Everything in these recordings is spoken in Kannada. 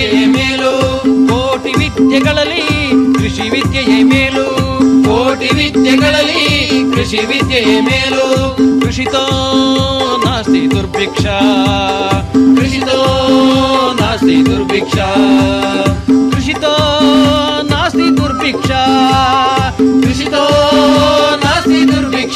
ವಿದ್ಯೆಯೇ ಮೇಲು ಕೋಟಿ ವಿದ್ಯೆಗಳಲ್ಲಿ ಕೃಷಿ ವಿದ್ಯೆಯೇ ಮೇಲು ಕೋಟಿ ವಿದ್ಯೆಗಳಲ್ಲಿ ಕೃಷಿ ವಿದ್ಯೆಯೇ ಮೇಲು ಕೃಷಿತೋ ನಾಸ್ತಿ ದುರ್ಭಿಕ್ಷ ಕೃಷಿತೋ ನಾಸ್ತಿ ದುರ್ಭಿಕ್ಷ ಕೃಷಿತೋ ನಾಸ್ತಿ ದುರ್ಭಿಕ್ಷ ಕೃಷಿತೋ ನಾಸ್ತಿ ದುರ್ಭಿಕ್ಷ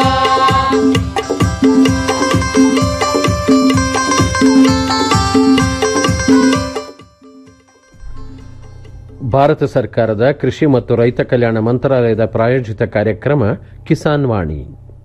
ಭಾರತ ಸರ್ಕಾರದ ಕೃಷಿ ಮತ್ತು ರೈತ ಕಲ್ಯಾಣ ಮಂತ್ರಾಲಯದ ಪ್ರಾಯೋಜಿತ ಕಾರ್ಯಕ್ರಮ ಕಿಸಾನ್ ವಾಣಿ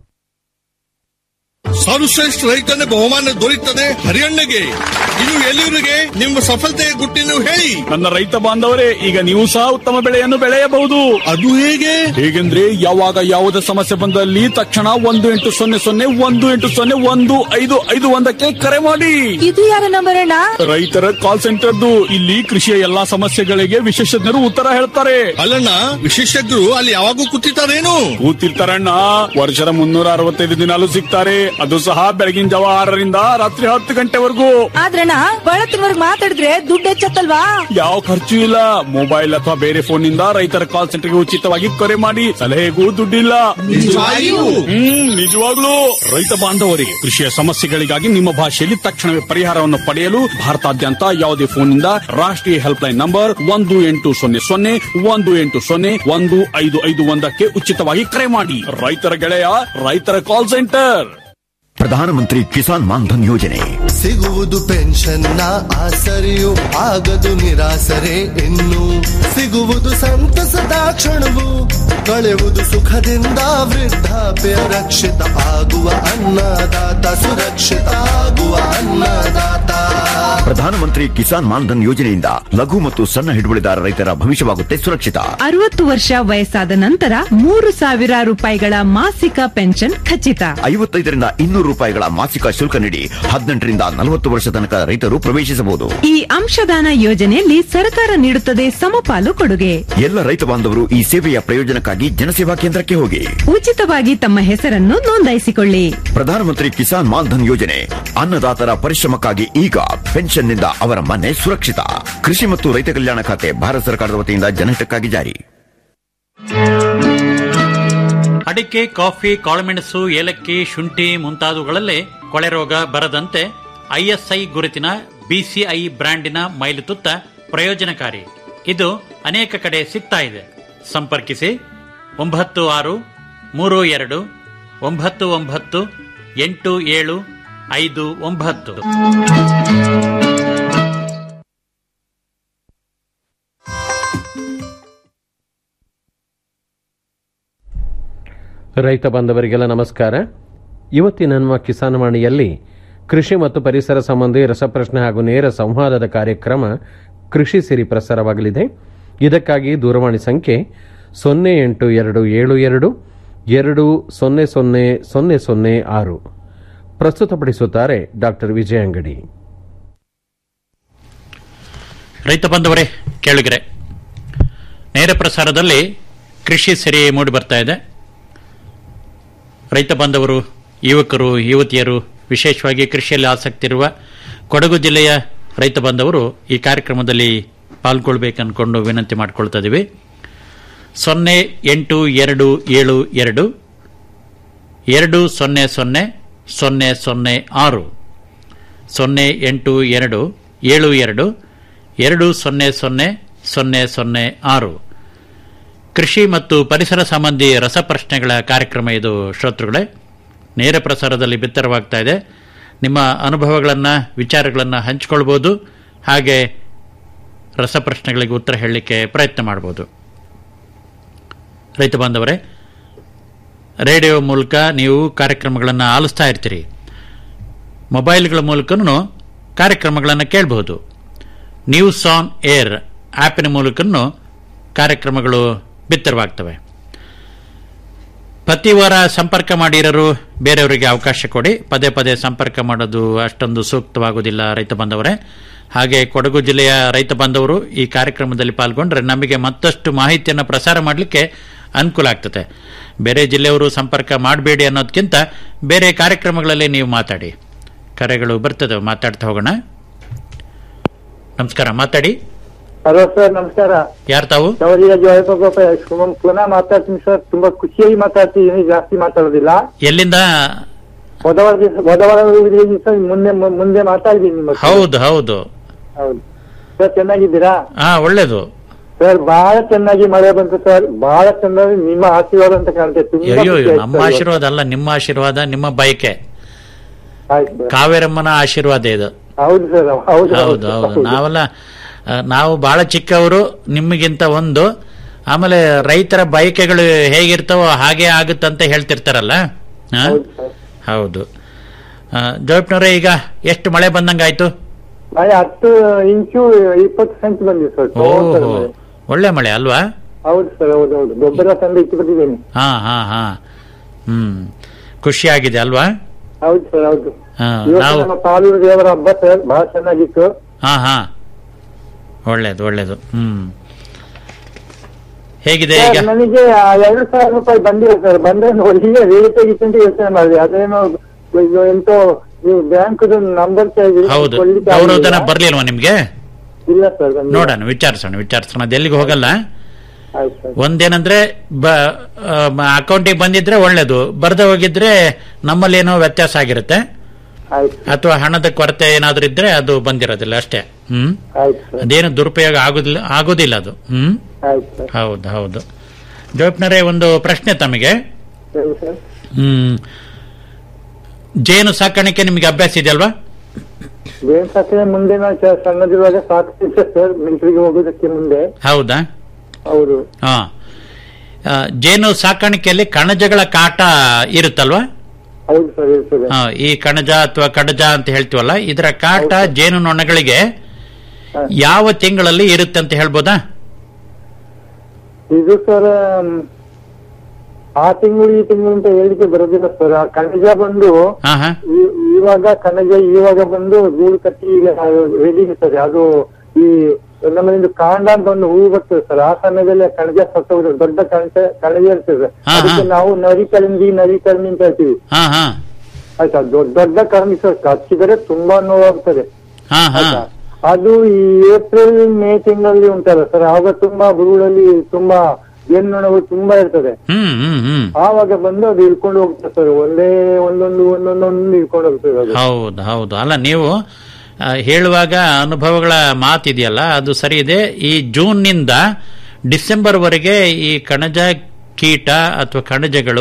ಸರ್ವಶ್ರೇಷ್ಠ ರೈತನ ಬಹುಮಾನ ದೊರೆಯುತ್ತದೆ ಹರಿಯಣ್ಣಗೆ ಇನ್ನು ಎಲ್ಲಿವರಿಗೆ ನಿಮ್ಮ ಸಫಲತೆಯ ಗುಟ್ಟಿನ ಹೇಳಿ ನನ್ನ ರೈತ ಬಾಂಧವರೇ ಈಗ ನೀವು ಸಹ ಉತ್ತಮ ಬೆಳೆಯನ್ನು ಬೆಳೆಯಬಹುದು ಅದು ಹೇಗೆ ಹೇಗೆಂದ್ರೆ ಯಾವಾಗ ಯಾವುದೇ ಸಮಸ್ಯೆ ಬಂದಲ್ಲಿ ತಕ್ಷಣ ಒಂದು ಎಂಟು ಸೊನ್ನೆ ಸೊನ್ನೆ ಒಂದು ಎಂಟು ಸೊನ್ನೆ ಒಂದು ಐದು ಐದು ಒಂದಕ್ಕೆ ಕರೆ ಮಾಡಿ ಇದು ಯಾರ ನಂಬರ್ ಅಣ್ಣ ರೈತರ ಕಾಲ್ ಸೆಂಟರ್ದು ಇಲ್ಲಿ ಕೃಷಿಯ ಎಲ್ಲಾ ಸಮಸ್ಯೆಗಳಿಗೆ ವಿಶೇಷಜ್ಞರು ಉತ್ತರ ಹೇಳ್ತಾರೆ ಅಲ್ಲಣ್ಣ ವಿಶೇಷಜ್ಞರು ಅಲ್ಲಿ ಯಾವಾಗೂ ಕೂತಿರ್ತಾರೇನು ಕೂತಿರ್ತಾರಣ್ಣ ವರ್ಷದ ಮುನ್ನೂರ ಅರವತ್ತೈದು ದಿನಾಲು ಸಿಗ್ತಾರೆ ಅದು ಸಹ ಬೆಳಗಿನ ಜಾವ ಆರರಿಂದ ರಾತ್ರಿ ಹತ್ತು ಗಂಟೆವರೆಗೂ ಆದ್ರಣ್ಣ ಬಳತ್ತಿನವರ್ಗ್ ಮಾತಾಡಿದ್ರೆ ದುಡ್ಡು ಹೆಚ್ಚತ್ತಲ್ವಾ ಯಾವ ಖರ್ಚು ಇಲ್ಲ ಮೊಬೈಲ್ ಅಥವಾ ಬೇರೆ ಫೋನ್ ನಿಂದ ರೈತರ ಕಾಲ್ ಸೆಂಟರ್ಗೆ ಉಚಿತವಾಗಿ ಕರೆ ಮಾಡಿ ಸಲಹೆಗೂ ದುಡ್ಡಿಲ್ಲ ನಿಜವಾಗಿಯೂ? ಹ್ಮ್ ನಿಜವಾಗ್ಲೂ ರೈತ ಬಾಂಧವರಿಗೆ ಕೃಷಿಯ ಸಮಸ್ಯೆಗಳಿಗಾಗಿ ನಿಮ್ಮ ಭಾಷೆಯಲ್ಲಿ ತಕ್ಷಣವೇ ಪರಿಹಾರವನ್ನು ಪಡೆಯಲು ಭಾರತಾದ್ಯಂತ ಯಾವುದೇ ಫೋನ್ ನಿಂದ ರಾಷ್ಟ್ರೀಯ ಹೆಲ್ಪ್ ಲೈನ್ ನಂಬರ್ ಒಂದು ಎಂಟು ಸೊನ್ನೆ ಸೊನ್ನೆ ಒಂದು ಎಂಟು ಸೊನ್ನೆ ಒಂದು ಐದು ಐದು ಒಂದಕ್ಕೆ ಉಚಿತವಾಗಿ ಕರೆ ಮಾಡಿ ರೈತರ ಗೆಳೆಯ ರೈತರ ಕಾಲ್ ಸೆಂಟರ್ ಪ್ರಧಾನಮಂತ್ರಿ ಕಿಸಾನ್ ಮಾನ್ಧನ್ ಯೋಜನೆ ಸಿಗುವುದು ಪೆನ್ಷನ್ನ ಆಸರೆಯು ಆಗದು ನಿರಾಸರೆ ಇನ್ನು ಸಿಗುವುದು ಸಂತಸದ ಕ್ಷಣವು ಕಳೆಯುವುದು ಸುಖದಿಂದ ವೃದ್ಧಾಪ್ಯ ರಕ್ಷಿತ ಆಗುವ ಅನ್ನದಾತ ಸುರಕ್ಷಿತ ಆಗುವ ಅನ್ನದಾತ ಪ್ರಧಾನಮಂತ್ರಿ ಕಿಸಾನ್ ಮಾನ್ಧನ್ ಯೋಜನೆಯಿಂದ ಲಘು ಮತ್ತು ಸಣ್ಣ ಹಿಡುವಳಿದಾರ ರೈತರ ಭವಿಷ್ಯವಾಗುತ್ತೆ ಸುರಕ್ಷಿತ ಅರವತ್ತು ವರ್ಷ ವಯಸ್ಸಾದ ನಂತರ ಮೂರು ಸಾವಿರ ರೂಪಾಯಿಗಳ ಮಾಸಿಕ ಪೆನ್ಷನ್ ಖಚಿತ ಐವತ್ತೈದರಿಂದ ಇನ್ನೂರು ರೂಪಾಯಿಗಳ ಮಾಸಿಕ ಶುಲ್ಕ ನೀಡಿ ಹದಿನೆಂಟರಿಂದ ನಲವತ್ತು ವರ್ಷ ತನಕ ರೈತರು ಪ್ರವೇಶಿಸಬಹುದು ಈ ಅಂಶದಾನ ಯೋಜನೆಯಲ್ಲಿ ಸರ್ಕಾರ ನೀಡುತ್ತದೆ ಸಮಪಾಲು ಕೊಡುಗೆ ಎಲ್ಲ ರೈತ ಬಾಂಧವರು ಈ ಸೇವೆಯ ಪ್ರಯೋಜನಕ್ಕಾಗಿ ಜನಸೇವಾ ಕೇಂದ್ರಕ್ಕೆ ಹೋಗಿ ಉಚಿತವಾಗಿ ತಮ್ಮ ಹೆಸರನ್ನು ನೋಂದಾಯಿಸಿಕೊಳ್ಳಿ ಪ್ರಧಾನಮಂತ್ರಿ ಕಿಸಾನ್ ಮಾನ್ಧನ್ ಯೋಜನೆ ಅನ್ನದಾತರ ಪರಿಶ್ರಮಕ್ಕಾಗಿ ಈಗ ಪೆನ್ಷನ್ನಿಂದ ಅವರ ಮನೆ ಸುರಕ್ಷಿತ ಕೃಷಿ ಮತ್ತು ರೈತ ಕಲ್ಯಾಣ ಖಾತೆ ಭಾರತ ಸರ್ಕಾರದ ವತಿಯಿಂದ ಜನಹಿತಕ್ಕಾಗಿ ಜಾರಿ ಅಡಿಕೆ ಕಾಫಿ ಕಾಳುಮೆಣಸು ಏಲಕ್ಕಿ ಶುಂಠಿ ಮುಂತಾದವುಗಳಲ್ಲೇ ಕೊಳೆ ರೋಗ ಬರದಂತೆ ಐಎಸ್ಐ ಗುರುತಿನ ಬಿಸಿಐ ಬ್ರ್ಯಾಂಡಿನ ಮೈಲುತುತ್ತ ಪ್ರಯೋಜನಕಾರಿ ಇದು ಅನೇಕ ಕಡೆ ಸಿಗ್ತಾ ಇದೆ ಸಂಪರ್ಕಿಸಿ ಒಂಬತ್ತು ಆರು ಮೂರು ಎರಡು ಒಂಬತ್ತು ಒಂಬತ್ತು ಎಂಟು ಏಳು ಐದು ಒಂಬತ್ತು ರೈತ ಬಾಂಧವರಿಗೆಲ್ಲ ನಮಸ್ಕಾರ ಇವತ್ತಿನ ನಮ್ಮ ಕಿಸಾನ್ ವಾಣಿಯಲ್ಲಿ ಕೃಷಿ ಮತ್ತು ಪರಿಸರ ಸಂಬಂಧಿ ರಸಪ್ರಶ್ನೆ ಹಾಗೂ ನೇರ ಸಂವಾದದ ಕಾರ್ಯಕ್ರಮ ಕೃಷಿ ಸಿರಿ ಪ್ರಸಾರವಾಗಲಿದೆ ಇದಕ್ಕಾಗಿ ದೂರವಾಣಿ ಸಂಖ್ಯೆ ಸೊನ್ನೆ ಎಂಟು ಎರಡು ಏಳು ಎರಡು ಎರಡು ಸೊನ್ನೆ ಸೊನ್ನೆ ಸೊನ್ನೆ ಸೊನ್ನೆ ಆರು ಪ್ರಸ್ತುತಪಡಿಸುತ್ತಾರೆ ಡಾಕ್ಟರ್ ವಿಜಯ ಅಂಗಡಿ ರೈತ ಬಂಧುವರೇ ಕೇಳಿಗರೆ ನೇರ ಪ್ರಸಾರದಲ್ಲಿ ಕೃಷಿ ಸಿರಿ ಮೂಡಿ ಬರ್ತಾ ಇದೆ ರೈತ ಬಾಂಧವರು ಯುವಕರು ಯುವತಿಯರು ವಿಶೇಷವಾಗಿ ಕೃಷಿಯಲ್ಲಿ ಆಸಕ್ತಿ ಇರುವ ಕೊಡಗು ಜಿಲ್ಲೆಯ ರೈತ ಬಾಂಧವರು ಈ ಕಾರ್ಯಕ್ರಮದಲ್ಲಿ ಪಾಲ್ಗೊಳ್ಬೇಕು ಅನ್ಕೊಂಡು ವಿನಂತಿ ಮಾಡ್ಕೊಳ್ತಾ ಇದೀವಿ ಸೊನ್ನೆ ಎಂಟು ಎರಡು ಏಳು ಎರಡು ಎರಡು ಸೊನ್ನೆ ಸೊನ್ನೆ ಸೊನ್ನೆ ಸೊನ್ನೆ ಆರು ಸೊನ್ನೆ ಎಂಟು ಎರಡು ಏಳು ಎರಡು ಎರಡು ಸೊನ್ನೆ ಸೊನ್ನೆ ಸೊನ್ನೆ ಸೊನ್ನೆ ಆರು ಕೃಷಿ ಮತ್ತು ಪರಿಸರ ಸಂಬಂಧಿ ರಸಪ್ರಶ್ನೆಗಳ ಕಾರ್ಯಕ್ರಮ ಇದು ಶ್ರೋತೃಗಳೇ ನೇರ ಪ್ರಸಾರದಲ್ಲಿ ಬಿತ್ತರವಾಗ್ತಾ ಇದೆ ನಿಮ್ಮ ಅನುಭವಗಳನ್ನು ವಿಚಾರಗಳನ್ನು ಹಂಚಿಕೊಳ್ಬೋದು ಹಾಗೆ ರಸಪ್ರಶ್ನೆಗಳಿಗೆ ಉತ್ತರ ಹೇಳಲಿಕ್ಕೆ ಪ್ರಯತ್ನ ಮಾಡ್ಬೋದು ರೈತ ಬಾಂಧವರೇ ರೇಡಿಯೋ ಮೂಲಕ ನೀವು ಕಾರ್ಯಕ್ರಮಗಳನ್ನು ಆಲಿಸ್ತಾ ಇರ್ತೀರಿ ಮೊಬೈಲ್ಗಳ ಮೂಲಕನೂ ಕಾರ್ಯಕ್ರಮಗಳನ್ನು ಕೇಳಬಹುದು ನ್ಯೂಸ್ ಆನ್ ಏರ್ ಆ್ಯಪಿನ ಮೂಲಕನೂ ಕಾರ್ಯಕ್ರಮಗಳು ಬಿತ್ತರವಾಗ್ತವೆ ಪ್ರತಿ ವಾರ ಸಂಪರ್ಕ ಮಾಡಿರೋರು ಬೇರೆಯವರಿಗೆ ಅವಕಾಶ ಕೊಡಿ ಪದೇ ಪದೇ ಸಂಪರ್ಕ ಮಾಡೋದು ಅಷ್ಟೊಂದು ಸೂಕ್ತವಾಗುವುದಿಲ್ಲ ರೈತ ಬಾಂಧವರೇ ಹಾಗೆ ಕೊಡಗು ಜಿಲ್ಲೆಯ ರೈತ ಬಾಂಧವರು ಈ ಕಾರ್ಯಕ್ರಮದಲ್ಲಿ ಪಾಲ್ಗೊಂಡ್ರೆ ನಮಗೆ ಮತ್ತಷ್ಟು ಮಾಹಿತಿಯನ್ನು ಪ್ರಸಾರ ಮಾಡಲಿಕ್ಕೆ ಅನುಕೂಲ ಆಗ್ತದೆ ಬೇರೆ ಜಿಲ್ಲೆಯವರು ಸಂಪರ್ಕ ಮಾಡಬೇಡಿ ಅನ್ನೋದಕ್ಕಿಂತ ಬೇರೆ ಕಾರ್ಯಕ್ರಮಗಳಲ್ಲಿ ನೀವು ಮಾತಾಡಿ ಕರೆಗಳು ಬರ್ತದೆ ಮಾತಾಡ್ತಾ ಹೋಗೋಣ ನಮಸ್ಕಾರ ಮಾತಾಡಿ ಹಲೋ ಸರ್ ನಮಸ್ಕಾರ ಯಾರು ತಾವು ಚೌರಿಯ ಜಯಗೋಪ ಪುನಃ ಮಾತಾಡ್ತೀನಿ ಸರ್ ತುಂಬಾ ಖುಷಿಯಾಗಿ ಮಾತಾಡ್ತಿದ್ದೀನಿ ಜಾಸ್ತಿ ಮಾತಾಡೋದಿಲ್ಲ ಎಲ್ಲಿಂದ ಹೋದವಾರ ದಿವಸ ಹೋದವಾರ ದಿವಸ ಮುಂದೆ ಮುಂದೆ ಮಾತಾಡಿದ್ದೀನಿ ನಿಮ್ಮ ಹತ್ರ. ಹೌದು ಹೌದು ಹೌದು ಸರ್ ಚೆನ್ನಾಗಿದ್ದೀರಾ ಹಾ ಒಳ್ಳೇದು ಸರ್ ಬಹಳ ಚೆನ್ನಾಗಿ ಮಳೆ ಬಂತು ಸರ್ ಬಹಳ ಚೆನ್ನಾಗಿ ನಿಮ್ಮ ಆಶೀರ್ವಾದ ಅಂತ ಕಾಣುತ್ತೆ ತುಂಬಾ ಅಯ್ಯೋ ಖುಷಿ ಆಯ್ತು ನಮ್ಮ ಸರ್. ಆಶೀರ್ವಾದ ಅಲ್ಲ ನಿಮ್ಮ ಆಶೀರ್ವಾದ ನಿಮ್ಮ ಬಯಕೆ ಆಯ್ತು ಸರ್. ಕಾವೇರಮ್ಮನ ಆಶೀರ್ವಾದ ಇದು ಹೌದು ಸರ್ ಹೌದು ಹೌದು ಹೌದು ನಾವೆಲ್ಲ ಆ, ನಾವು ಬಹಳ ಚಿಕ್ಕವರು ನಿಮಗಿಂತ ಒಂದು ಆಮೇಲೆ ರೈತರ ಬಯಕೆಗಳು ಹೇಗಿರ್ತಾವೋ ಹಾಗೆ ಆಗುತ್ತಂತ ಹೇಳ್ತಿರ್ತಾರಲ್ಲ ಆ? ಹೌದು ಜೋಪ್ನವ್ರೆ ಈಗ ಎಷ್ಟು ಮಳೆ ಬಂದಂಗಾಯ್ತು ಮಳೆ ಹತ್ತು ಇಂಚು ಇಪ್ಪತ್ತು ಸೆಂಚ್ ಬಂದಿದೆ ಸರ್ ಓಹೋ ಒಳ್ಳೆ ಮಳೆ ಅಲ್ವಾ ಹೌದು ಸರ್ ಹೌದು ಹೌದು ಗೊಬ್ಬರ ತಂದು ಇಟ್ಟು ಬಂದಿದ್ದೀನಿ ಹಾ ಹಾ ಹಾ ಹ್ಮ್ ಖುಷಿಯಾಗಿದೆ ಅಲ್ವಾ ಹೌದು ಸರ್ ಹೌದು ಹಾ, ಇವತ್ತು ನಾವು ನಮ್ಮ ಪಾಲೂರು ದೇವರ ಹಬ್ಬ ಸರ್ ಬಹಳ ಚೆನ್ನಾಗಿತ್ತು ಹಾ ಹಾ ಒಳ್ಳೇದು ಒಳ್ಳೇದು ಹ್ಮ್ ಹೇಗಿದೆ ಈಗ ಸರ್, ನನಗೆ ಆ ಎರಡು ಸಾವಿರ ರೂಪಾಯಿ ಬಂದಿಲ್ಲ ಸರ್ ಬಂದ್ರೆ ಒಳ್ಳೆ ರೇಟ್ ಆಗಿತ್ತು ಅಂತ ಯೋಚನೆ ಮಾಡಿದೆ ಅದೇನೋ ಇದು ಎಂತೋ ನೀವು ಬ್ಯಾಂಕ್ ನಂಬರ್ ಹೌದು ಗೌರವಧನ ಬರ್ಲಿಲ್ವಾ ನಿಮ್ಗೆ ಇಲ್ಲ ಸರ್ ಬಂದಿಲ್ಲ. ನೋಡೋಣ ವಿಚಾರಿಸೋಣ ವಿಚಾರಿಸೋಣ ಅದು ಎಲ್ಲಿಗೆ ಹೋಗಲ್ಲ ಆಯ್ತು ಸರ್ ಒಂದೇನಂದ್ರೆ ಅಕೌಂಟಿಗೆ ಬಂದಿದ್ರೆ ಒಳ್ಳೇದು ಬರ್ದೆ ಹೋಗಿದ್ರೆ ನಮ್ಮಲ್ಲಿ ಏನೋ ವ್ಯತ್ಯಾಸ ಆಗಿರುತ್ತೆ ಆಯ್ತು ಅಥವಾ ಹಣದ ಕೊರತೆ ಏನಾದ್ರೂ ಇದ್ರೆ ಅದು ಬಂದಿರೋದಿಲ್ಲ ಅಷ್ಟೇ ಹ್ಮ್ ಆಯ್ತು ಸರ್ ಅದೇನು ದುರುಪಯೋಗ ಆಗುದಿಲ್ಲ ಆಗೋದಿಲ್ಲ ಅದು ಹ್ಮ್ ಆಯ್ತು ಸರ್ ಹೌದು ಹೌದು ಜೋಪ್ನರೇ ಒಂದು ಪ್ರಶ್ನೆ ತಮಗೆ ಸರಿ ಸರ್ ಹ್ಮ್ ಜೇನು ಸಾಕಾಣಿಕೆ ನಿಮಗೆ ಅಭ್ಯಾಸ ಇದೆಯಲ್ವಾ ಬೇನ್ ಸಾಕಿದ್ರೆ ಮುಂದೆ ನಾವು ಚ- ಸಣ್ಣದಿರುವಾಗ ಸಾಕ್ತಿದ್ದೆ ಸರ್ ಮಿಲಿಟರಿಗೆ ಹೋಗೋದಕ್ಕೆ ಮುಂದೆ ಹೌದಾ ಹೌದು ಹಾ ಆ, ಜೇನು ಸಾಕಾಣಿಕೆಯಲ್ಲಿ ಕಣಜಗಳ ಕಾಟ ಇರುತ್ತಲ್ವಾ ಹೌದು ಸರ್ ಇರ್ತದೆ ಆ, ಈ ಕಣಜ ಅಥವಾ ಕಡಜ ಅಂತ ಹೇಳ್ತೀವಲ್ಲ ಇದರ ಕಾಟ ಜೇನು ನೊಣಗಳಿಗೆ ಯಾವ ತಿಂಗಳಲ್ಲಿ ಇರುತ್ತೆ ಅಂತ ಹೇಳ್ಬೋದಾ ಇದು ಸರ್ ಮ್, ಆ ತಿಂಗಳು ಈ ತಿಂಗಳು ಅಂತ ಹೇಳಿಕೆ ಬರೋದಿಲ್ಲ ಸರ್ ಆ ಕಣಜ ಬಂದು ಹಾ ಹಾ ಈ- ಇವಾಗ ಕಣಜ ಇವಾಗ ಬಂದು ಗೂಡು ಕಟ್ಟಿ ಈಗ ರೆಡಿ ಇರ್ತದೆ ಅದು ಈ ನಮ್ಮದು ಕಾಂಡ ಅಂತ ಒಂದು ಹೂ ಬರ್ತದೆ ಸರ್ ಆ ಸಮಯದಲ್ಲಿ ಆ ಕಣಜ ಸತ್ತೋಗುತ್ತೆ ದೊಡ್ಡ ಕಣಜ ಕಣಜ ಇರ್ತದೆ ಹಾ, ಅದಕ್ಕೆ ಹಾ. ನಾವು ನರಿ ಕಳಿಂದಿ ನರಿ ಕಳಿಂದಿ ಅಂತ ಹೇಳ್ತೀವಿ ಹಾ ಹಾ ಆಯ್ತಾ ದೊಡ್ಡ ದೊಡ್ಡ ಕರ್ಮಿ ಸರ್ ಕಚ್ಚಿದರೆ ತುಂಬಾ ನೋವಾಗ್ತದೆ ಹಾ ಹಾ ಆಯ್ತಾ? ಅದು ಈ ಏಪ್ರಿಲ್ ಮೇ ತಿಂಗಳಲ್ಲಿ ಉಂಟಲ್ಲ ಸರ್ ಆವಾಗ ತುಂಬಾ ಬುರುಳಲ್ಲಿ ತುಂಬಾ ಜೇನುನೊಣಗಳು ತುಂಬಾ ಇರ್ತದೆ ಹ್ಮ್ ಹ್ಮ್ ಹ್ಮ್ ಆವಾಗ ಬಂದು ಅದು ಇಳ್ಕೊಂಡು ಹೋಗ್ತದೆ ಸರ್ ಒಂದೇ ಒಂದೊಂದು ಒಂದೊಂದೊಂದು ಇಳ್ಕೊಂಡು ಹೋಗ್ತದೆ ಅದು ಹೌದು ಹೌದು ಅಲ್ಲ ನೀವು ಆ, ಹೇಳುವಾಗ ಅನುಭವಗಳ ಮಾತಿದೆಯಲ್ಲ ಅದು ಸರಿ ಇದೆ ಈ ಜೂನ್ನಿಂದ ಡಿಸೆಂಬರ್ ವರೆಗೆ ಈ ಕಣಜ ಕೀಟ ಅಥವಾ ಕಣಜಗಳು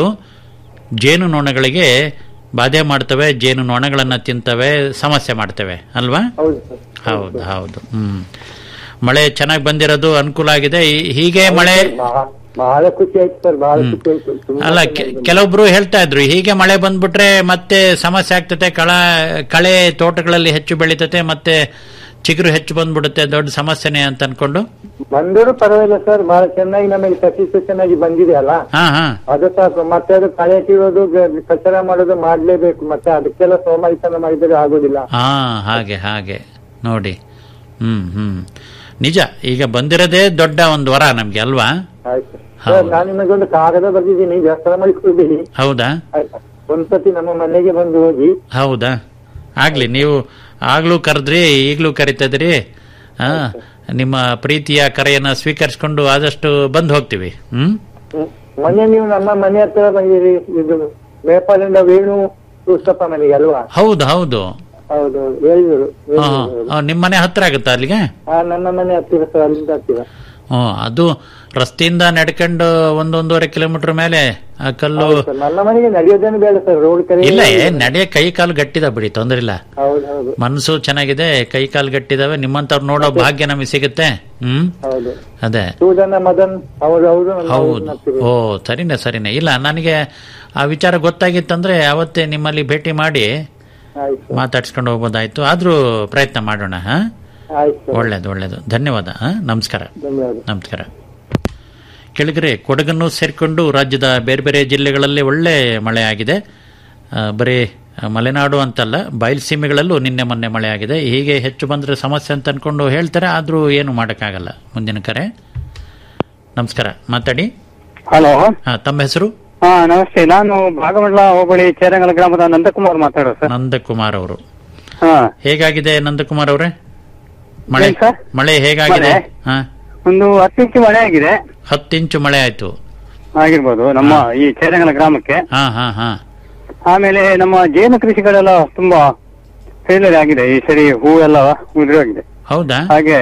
ಜೇನು ನೊಣಗಳಿಗೆ ಬಾಧೆ ಮಾಡ್ತವೆ ಜೇನು ನೊಣಗಳನ್ನ ತಿಂತವೆ ಸಮಸ್ಯೆ ಮಾಡ್ತವೆ ಅಲ್ವಾ ಹೌದು ಸರ್ ಹೌದು ಹೌದು ಹ್ಮ್ ಮಳೆ ಚೆನ್ನಾಗಿ ಬಂದಿರೋದು ಅನುಕೂಲ ಆಗಿದೆ ಈ- ಹೀಗೆ ಮಳೆ ಬಹಳ- ಬಹಳ ಖುಷಿ ಆಯ್ತು ಸರ್ ಬಹಳ ಖುಷಿ ಆಯ್ತು ತುಂಬಾ ಅಲ್ಲ ಕೆ- ಕೆಲವೊಬ್ರು ಹೇಳ್ತಾ ಇದ್ರು ಹೀಗೆ ಮಳೆ ಬಂದ್ಬಿಟ್ರೆ ಮತ್ತೆ ಸಮಸ್ಯೆ ಆಗ್ತತೆ ಕಳ ಕಳೆ ತೋಟಗಳಲ್ಲಿ ಹೆಚ್ಚು ಬೆಳೀತತೆ ಮತ್ತೆ ಚಿಗುರು ಹೆಚ್ಚು ಬಂದ್ಬಿಡುತ್ತೆ ದೊಡ್ಡ ಸಮಸ್ಯೆನೆ ಅಂತ ಅನ್ಕೊಂಡು ಬಂದರೂ ಪರವಾಗಿಲ್ಲ ಸರ್ ಬಹಳ ಚೆನ್ನಾಗಿ ನಮಗೆ ಸತೀಶ ಚೆನ್ನಾಗಿ ಬಂದಿದೆ ಅಲ್ಲ ಹಾ ಹಾ ಅದು ಸಾಕು ಮತ್ತೆ ಅದು ಕಳೆ ಕೀಳೋದು ಗ- ಕಚರ ಮಾಡೋದು ಮಾಡ್ಲೇಬೇಕು ಮತ್ತೆ ಅದಕ್ಕೆಲ್ಲ ಸೋಮಾರಿತನ ಮಾಡಿದರೆ ಆಗೋದಿಲ್ಲ ಹಾ ಹಾಗೆ ಹಾಗೆ ನೋಡಿ ಹ್ಮ್ ಹ್ಮ್ ನಿಜ ಈಗ ಬಂದಿರೋದೇ ದೊಡ್ಡ ಒಂದು ವರ ನಮ್ಗೆ ಅಲ್ವಾ ಆಯ್ತು ಸರ್ ನಾನು ನಿಮಗೊಂದು ಕಾಗದ ಬರ್ದಿದ್ದೀನಿ ವ್ಯಸನ ಮಾಡಿಕೊಳ್ಬೇಡಿ ಹೌದಾ ಆಯ್ತಾ ಒಂದ್ಸತಿ ನಮ್ಮ ಮನೆಗೆ ಬಂದು ಹೋಗಿ ಹೌದಾ ಆಗ್ಲಿ ನೀವು ಆಗ್ಲೂ ಕರೆದ್ರಿ ಈಗಲೂ ಕರಿತದ್ರಿ ಆ ನಿಮ್ಮ ಪ್ರೀತಿಯ ಕರೆಯನ್ನ ಸ್ವೀಕರಿಸಿಕೊಂಡು ಆದಷ್ಟು ಬಂದು ಹೋಗ್ತೀವಿ ಹ್ಮ್ ಹ್ಮ್. ಮೊನ್ನೆ ನೀವು ನಮ್ಮ ಮನೆ ಹತ್ರ ಬಂದಿರಿ ಇದು ನೇಪಾಳದಿಂದ ವೇಣು ಕೃಷ್ಣಪ್ಪ ಮನೆಗೆ ಅಲ್ವಾ ಹೌದು ಹೌದು ಹೌದು ಹೇಳಿದರು ಆ, ಆ, ನಿಮ್ಮ ಮನೆ ಹತ್ರ ಆಗುತ್ತಾ ಅಲ್ಲಿಗೆ ಆ ನನ್ನ ಮನೆ ಹತ್ತಿರ ಸರ್ ಅಲ್ಲಿಂದ ಹತ್ತಿರ ಹ್ಮ್ ಅದು ರಸ್ತೆಯಿಂದ ನಡ್ಕೊಂಡು ಒಂದೊಂದೂವರೆ ಕಿಲೋಮೀಟರ್ ಮೇಲೆ ಆ ಕಲ್ಲು ಸರ್, ನನ್ನ ಮನೆಗೆ ನಡೆಯೋದೇನು ಬೇಡ ಸರ್ ರೋಡ್ ಕಡೆ ಇಲ್ಲ ಏ, ನಡೆಯ ಕೈ ಕಾಲು ಗಟ್ಟಿದ ಬಿಡಿ ತೊಂದ್ರೆ ಇಲ್ಲ ಹೌದು ಹೌದು ಮನಸ್ಸು ಚೆನ್ನಾಗಿದೆ ಕೈ ಕಾಲು ಗಟ್ಟಿದಾವೆ ನಿಮ್ಮಂತವ್ರು ನೋಡೋ ಭಾಗ್ಯ ನಮಗೆ ಸಿಗುತ್ತೆ ಹ್ಮ್ ಹೌದು ಅದೇ ಸೂದನ ಮದನ್ ಅವರು ಅವರು ನನ್ನ ಹೌದು ಊರಿನ ಹತ್ತಿರ. ಓ ಸರಿನೇ ಸರಿನೇ ಇಲ್ಲ ನನಗೆ ಆ ವಿಚಾರ ಗೊತ್ತಾಗಿತ್ತಂದ್ರೆ ಅವತ್ತೇ ನಿಮ್ಮಲ್ಲಿ ಭೇಟಿ ಮಾಡಿ ಆಯ್ತು ಮಾತಾಡ್ಸ್ಕೊಂಡು ಹೋಗ್ಬೋದಾಯ್ತು ಆದ್ರೂ ಪ್ರಯತ್ನ ಮಾಡೋಣ ಹಾ ಆಯ್ತು ಸರ್. ಒಳ್ಳೇದು ಒಳ್ಳೇದು ಧನ್ಯವಾದ ಹಾ ನಮಸ್ಕಾರ ಧನ್ಯವಾದ ನಮಸ್ಕಾರ ಕೆಳಗರೆ ಕೊಡಗನ್ನು ಸೇರಿಕೊಂಡು ರಾಜ್ಯದ ಬೇರೆ ಬೇರೆ ಜಿಲ್ಲೆಗಳಲ್ಲಿ ಒಳ್ಳೆ ಮಳೆ ಆಗಿದೆ ಆ, ಬರೀ ಆ, ಮಲೆನಾಡು ಅಂತಲ್ಲ ಬಯಲುಸೀಮೆಗಳಲ್ಲೂ ನಿನ್ನೆ ಮೊನ್ನೆ ಮಳೆ ಆಗಿದೆ ಹೀಗೆ ಹೆಚ್ಚು ಬಂದರೆ ಸಮಸ್ಯೆ ಅಂತ ಅನ್ಕೊಂಡು ಹೇಳ್ತಾರೆ ಆದರೂ ಏನು ಮಾಡೋಕ್ಕಾಗಲ್ಲ ಮುಂದಿನ ಕರೆ ನಮಸ್ಕಾರ ಮಾತಾಡಿ ಹಲೋ ಹಾ ತಮ್ಮ ಹೆಸರು ಹಾ ನಮಸ್ತೆ ನಾನು ಭಾಗಮಂಡಲ ಹೋಬಳಿ ಚೇರಂಗಲ ಗ್ರಾಮದ ನಂದಕುಮಾರ್ ಮಾತಾಡೋದು ಸರ್ ನಂದಕುಮಾರ್ ಅವರು ಹಾ ಹೇಗಾಗಿದೆ ನಂದಕುಮಾರ್ ಅವರೇ ಮಳೆ ಏನ್ ಸರ್? ಮಳೆ ಹೇಗಾಗಿದೆ ಮಳೆ? ಹಾ ಒಂದು ಹತ್ತು ಇಂಚು ಮಳೆ ಆಗಿದೆ ಹತ್ತು ಇಂಚು ಮಳೆ ಆಯ್ತು ಆಗಿರ್ಬೋದು ನಮ್ಮ ಈ ಚೇರಂಗಲ ಗ್ರಾಮಕ್ಕೆ ಹಾ ಹಾ ಹಾ ಆಮೇಲೆ ನಮ್ಮ ಜೇನು ಕೃಷಿಗಳೆಲ್ಲ ತುಂಬಾ ಫೇಲಿಯರ್ ಆಗಿದೆ ಈ ಸರಿ ಹೂವೆಲ್ಲ ಉದುರಿ ಹೋಗಿದೆ ಹೌದಾ ಹಾಗೆ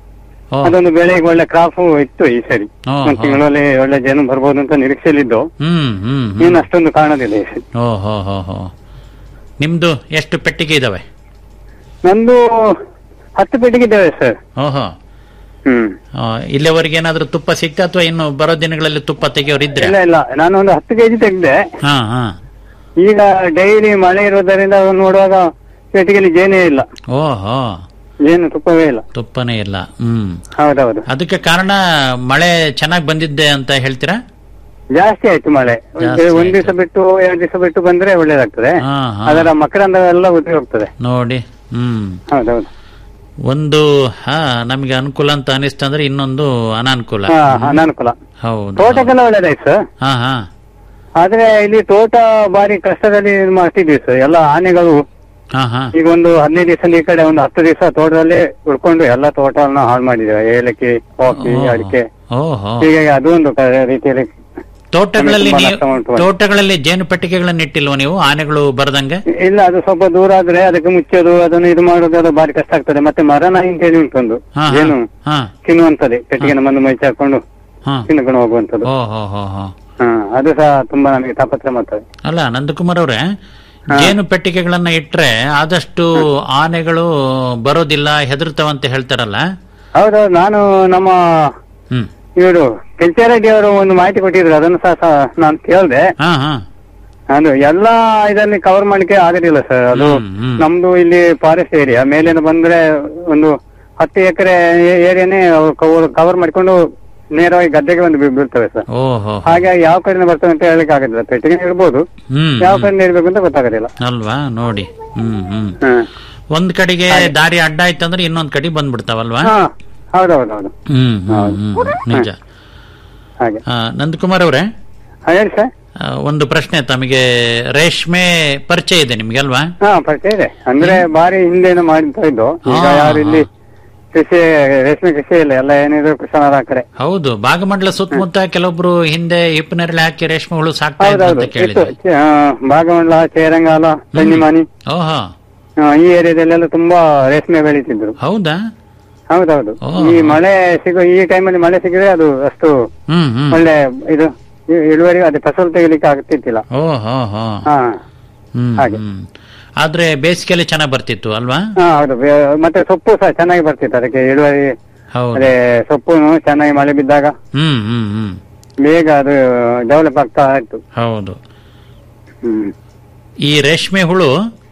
ಓ. ಅದೊಂದು ಬೆಳೆಗೆ ಒಳ್ಳೆ ಕ್ರಾಪ್ ಇತ್ತು ಈ ಸರಿ ಓ, ಒಂದು ಓ. ತಿಂಗಳಲ್ಲಿ ಒಳ್ಳೆ ಜೇನು ಬರ್ಬೋದು ಅಂತ ನಿರೀಕ್ಷೆಯಲ್ಲಿದ್ದು ಹ್ಮ್ ಹ್ಮ್ ಹ್ಮ್. ಏನು ಅಷ್ಟೊಂದು ಕಾಣೋದಿಲ್ಲ ಈ ಸರಿ ಓ ಹೋ ಹೋ ಹೋ ನಿಮ್ದು ಎಷ್ಟು ಪೆಟ್ಟಿಗೆ ಇದಾವೆ ನಂದು ಹತ್ತು ಪೆಟ್ಟಿಗೆ ಇದ್ದೇವೆ ಸರ್ ಓಹೋ ಹ್ಮ್ ಆ, ಇಲ್ಲಿವರೆಗೆ ಏನಾದ್ರೂ ತುಪ್ಪ ಸಿಗ್ತಾ ಅಥವಾ ಇನ್ನು ಬರೋ ದಿನಗಳಲ್ಲಿ ತುಪ್ಪ ತೆಗೆಯೋರು ಇದ್ರೆ ಇಲ್ಲ ಇಲ್ಲ ನಾನು ಒಂದು ಹತ್ತು ಕೆಜಿ ತೆಗೆದೆ ಹಾ ಹಾ ಈಗ ಡೈಲಿ ಮಳೆ ಇರೋದರಿಂದ ನೋಡುವಾಗ ಪೆಟ್ಟಿಗೆಯಲ್ಲಿ ಜೇನೇ ಇಲ್ಲ ಓಹೋ ಜೇನು ತುಪ್ಪವೇ ಇಲ್ಲ ತುಪ್ಪನೇ ಇಲ್ಲ ಹ್ಮ್ ಹೌದೌದು ಅದಕ್ಕೆ ಕಾರಣ ಮಳೆ ಚೆನ್ನಾಗಿ ಬಂದಿದ್ದೆ ಅಂತ ಹೇಳ್ತೀರಾ ಜಾಸ್ತಿ ಆಯ್ತು ಮಳೆ ಜಾಸ್ತಿ ಒಂದ್ ದಿವಸ ಬಿಟ್ಟು ಎರಡು ದಿವಸ ಬಿಟ್ಟು ಬಂದ್ರೆ ಒಳ್ಳೇದಾಗ್ತದೆ ಹಾ, ಹಾ. ಅದರ ಮಕರಂದ ಎಲ್ಲ ಉದುರಿ ಹೋಗ್ತದೆ ನೋಡಿ ಹ್ಮ್ ಹೌದೌದು ಒಂದು ಹಾ ನಮಗೆ ಅನುಕೂಲ ಅಂತ ಅನಿಸ್ತಂದ್ರೆ ಇನ್ನೊಂದು ಅನಾನುಕೂಲ ಹಾ ಅನಾನುಕೂಲ ಹೌದು ತೋಟಕ್ಕೆಲ್ಲ ಒಳ್ಳೇದಾಯ್ತು ಸರ್ ಹಾ ಹಾ ಆದ್ರೆ ಇಲ್ಲಿ ತೋಟ ಬಾರಿ ಕಷ್ಟದಲ್ಲಿ ಇದ್ ಮಾಡ್ತಿದ್ವಿ ಸರ್ ಎಲ್ಲ ಆನೆಗಳು ಹಾ ಹಾ ಈಗ ಒಂದು ಹದಿನೈದು ದಿವಸ ಈ ಕಡೆ ಒಂದು ಹತ್ತು ದಿವಸ ತೋಟದಲ್ಲಿ ಉಳ್ಕೊಂಡು ಎಲ್ಲ ತೋಟವನ್ನ ಹಾಳು ಮಾಡಿದ್ದೇವೆ ಏಲಕ್ಕಿ ಕಾಫಿ ಓಹೋ. ಅಡಿಕೆ ಓಹೋ ಹೀಗಾಗಿ ಅದು ಒಂದು ಕ- ರೀತಿಯಲ್ಲಿ ತೋಟಗಳಲ್ಲಿ ತುಂಬಾ ನೀವು ನಷ್ಟ ಉಂಟು ಮಾಡಿ. ತೋಟಗಳಲ್ಲಿ ಜೇನು ಪೆಟ್ಟಿಗೆಗಳನ್ನ ಇಟ್ಟಿಲ್ವ ನೀವು ಆನೆಗಳು ಬರದಂಗೆ ಇಲ್ಲ ಅದು ಸ್ವಲ್ಪ ದೂರ ಆದ್ರೆ ಅದಕ್ಕೆ ಮುಚ್ಚೋದು ಅದನ್ನು ಇದು ಮಾಡೋದು ಅದು ಬಾರಿ ಕಷ್ಟ ಆಗ್ತದೆ ಮತ್ತೆ ಮರನಾಯಿ ಅಂತ ಹೇಳಿ ಉಂಟೊಂದು ಹಾ, ಹಾ. ಏನು ಹಾ ತಿನ್ನುವಂತದೆ ಪೆಟ್ಟಿಗೆನ ಬಂದು ಮೈಚಿ ಹಾಕೊಂಡು ಹಾ ತಿನ್ಕೊಂಡು ಹೋಗುವಂತದ್ದು ಓ ಹೋ ಹೋ ಹೋ ಹಾ ಅದು ಸಹ ತುಂಬಾ ನಮಗೆ ತಾಪತ್ರೆ ಮಾಡ್ತದೆ ಅಲ್ಲ ನಂದಕುಮಾರ್ ಅವ್ರೆ ಜೇನು ಪೆಟ್ಟಿಗೆಗಳನ್ನ ಇಟ್ರೆ ಆದಷ್ಟು ಆನೆಗಳು ಬರೋದಿಲ್ಲ ಹೆದರ್ತಾವಂತ ಹೇಳ್ತಾರಲ್ಲ ಹೌದೌದು ನಾನು ನಮ್ಮ ಹ್ಮ್ ಇವರು ಕೆಂಚಾರೆಡ್ಡಿ ಅವರು ಒಂದು ಮಾಹಿತಿ ಕೊಟ್ಟಿದ್ರು ಅದನ್ನು ಸಹ ಸಹ ನಾನು ಕೇಳ್ದೆ ಹಾ ಹಾ ಅದು ಎಲ್ಲಾ ಇದರಲ್ಲಿ ಕವರ್ ಮಾಡ್ಲಿಕ್ಕೆ ಆಗೋದಿಲ್ಲ ಸರ್ ಅದು ನಮ್ದು ಇಲ್ಲಿ ಫಾರೆಸ್ಟ್ ಏರಿಯಾ ಮೇಲಿಂದ ಬಂದ್ರೆ ಒಂದು ಹತ್ತು ಎಕರೆ ಏರಿಯಾನೇ ಕವರ್ ಕವರ್ ಮಾಡ್ಕೊಂಡು ನೇರವಾಗಿ ಗದ್ದೆಗೆ ಒಂದು ಬೀ- ಬೀಳ್ತವೆ ಸರ್ ಓಹೋ ಹಾಗಾಗಿ ಯಾವ ಕಡೆಯಿಂದ ಬರ್ತವೆ ಅಂತ ಹೇಳಲಿಕ್ಕೆ ಆಗೋದಿಲ್ಲ ಪೆಟ್ಟಿಗೆ ಇರ್ಬೋದು ಹ್ಮ್ ಯಾವ ಕಡೆಯಿಂದ ಇರ್ಬೇಕು ಅಂತ ಗೊತ್ತಾಗೋದಿಲ್ಲ ಅಲ್ವಾ ನೋಡಿ ಹ್ಮ್ ಹ್ಮ್ ಹ್ಮ್. ಒಂದ್ ಕಡೆಗೆ ದಾರಿ ಅಡ್ಡ ಆಯ್ತಂದ್ರೆ ಇನ್ನೊಂದ್ ಕಡೆ ಬಂದ್ಬಿಡ್ತಾವಲ್ವಾ ಹಾ ಹೌದೌದೌದು ಹ್ಮ್ ಹ್ಮ್ ಹ್ಮ್ ನಿಜ ಹಾಗೆ ಆ, ನಂದಕುಮಾರ್ ಅವರೇ ಹಾ, ಹೇಳಿ ಸರ್ ಆ, ಒಂದು ಪ್ರಶ್ನೆ ತಮಗೆ ರೇಷ್ಮೆ ಪರಿಚಯ ಇದೆ ನಿಮ್ಗೆ ಅಲ್ವಾ ಹಾ ಪರಿಚಯ ಇದೆ ಅಂದ್ರೆ ಬಾರಿ ಹಿಂದೆನೂ ಮಾಡ್ತಾ ಇದ್ದು ಈಗ ಹಾ, ಯಾರು ಇಲ್ಲಿ ಕೃಷಿ ರೇಷ್ಮೆ ಕೃಷಿ ಇಲ್ಲ ಎಲ್ಲ ಏನಿದ್ರು ಕೃಷ್ಣನಾರ ಆ ಕಡೆ ಹೌದು ಭಾಗಮಂಡಲ ಸುತ್ತಮುತ್ತ ಕೆಲವೊಬ್ರು ಹಿಂದೆ ಹಿಪ್ಪನೆರಳೆ ಹಾಕಿ ರೇಷ್ಮೆ ಹುಳು ಸಾಕ್ತಾ ಇದ್ರು ಹೌದೌದು ಅಂತ ಇತ್ತು ಕೇಳಿದ್ವಿ ಚ- ಆ, ಭಾಗಮಂಡಲ ಚೇರಂಗಾಲ ಚನ್ನಿಮಾನಿ ಓಹೋ ಆ, ಈ ಏರಿಯಾದಲ್ಲೆಲ್ಲ ತುಂಬಾ ರೇಷ್ಮೆ ಬೆಳೀತಿದ್ರು ಹೌದಾ ಹೌದೌದು ಓ. ಈ ಮಳೆ ಸಿಗೋ ಈ ಟೈಮಲ್ಲಿ ಮಳೆ ಸಿಗಿದ್ರೆ ಅದು ಅಷ್ಟು ಹ್ಮ್ ಹ್ಮ್ ಒಳ್ಳೆ ಇದು ಇ- ಇಳುವರಿ ಅದೇ ಫಸಲು ತೆಗಿಲಿಕ್ಕೆ ಆಗ್ತಿತ್ತಿಲ್ಲ ಓ ಹೋ ಹೋ ಹಾ ಹ್ಮ್ ಹಾಗೆ. ಹ್ಮ್. ಆದ್ರೆ ಬೇಸಿಗೆಯಲ್ಲಿ ಚೆನ್ನಾಗಿ ಬರ್ತಿತ್ತು ಅಲ್ವಾ ಹಾ ಹೌದು ಬೆ- ಮತ್ತೆ ಸೊಪ್ಪು ಸಹ ಚೆನ್ನಾಗಿ ಬರ್ತಿತ್ತು ಅದಕ್ಕೆ ಇಳುವರಿ ಹೌದು ಅದೇ ಸೊಪ್ಪು ಚೆನ್ನಾಗಿ ಮಳೆ ಬಿದ್ದಾಗ ಹ್ಮ್ ಹ್ಮ್ ಹ್ಮ್ ಬೇಗ ಅದು ಡೆವಲಪ್ ಆಗ್ತಾ ಇತ್ತು ಹೌದು ಹ್ಮ್ ಈ ರೇಷ್ಮೆ ಹುಳು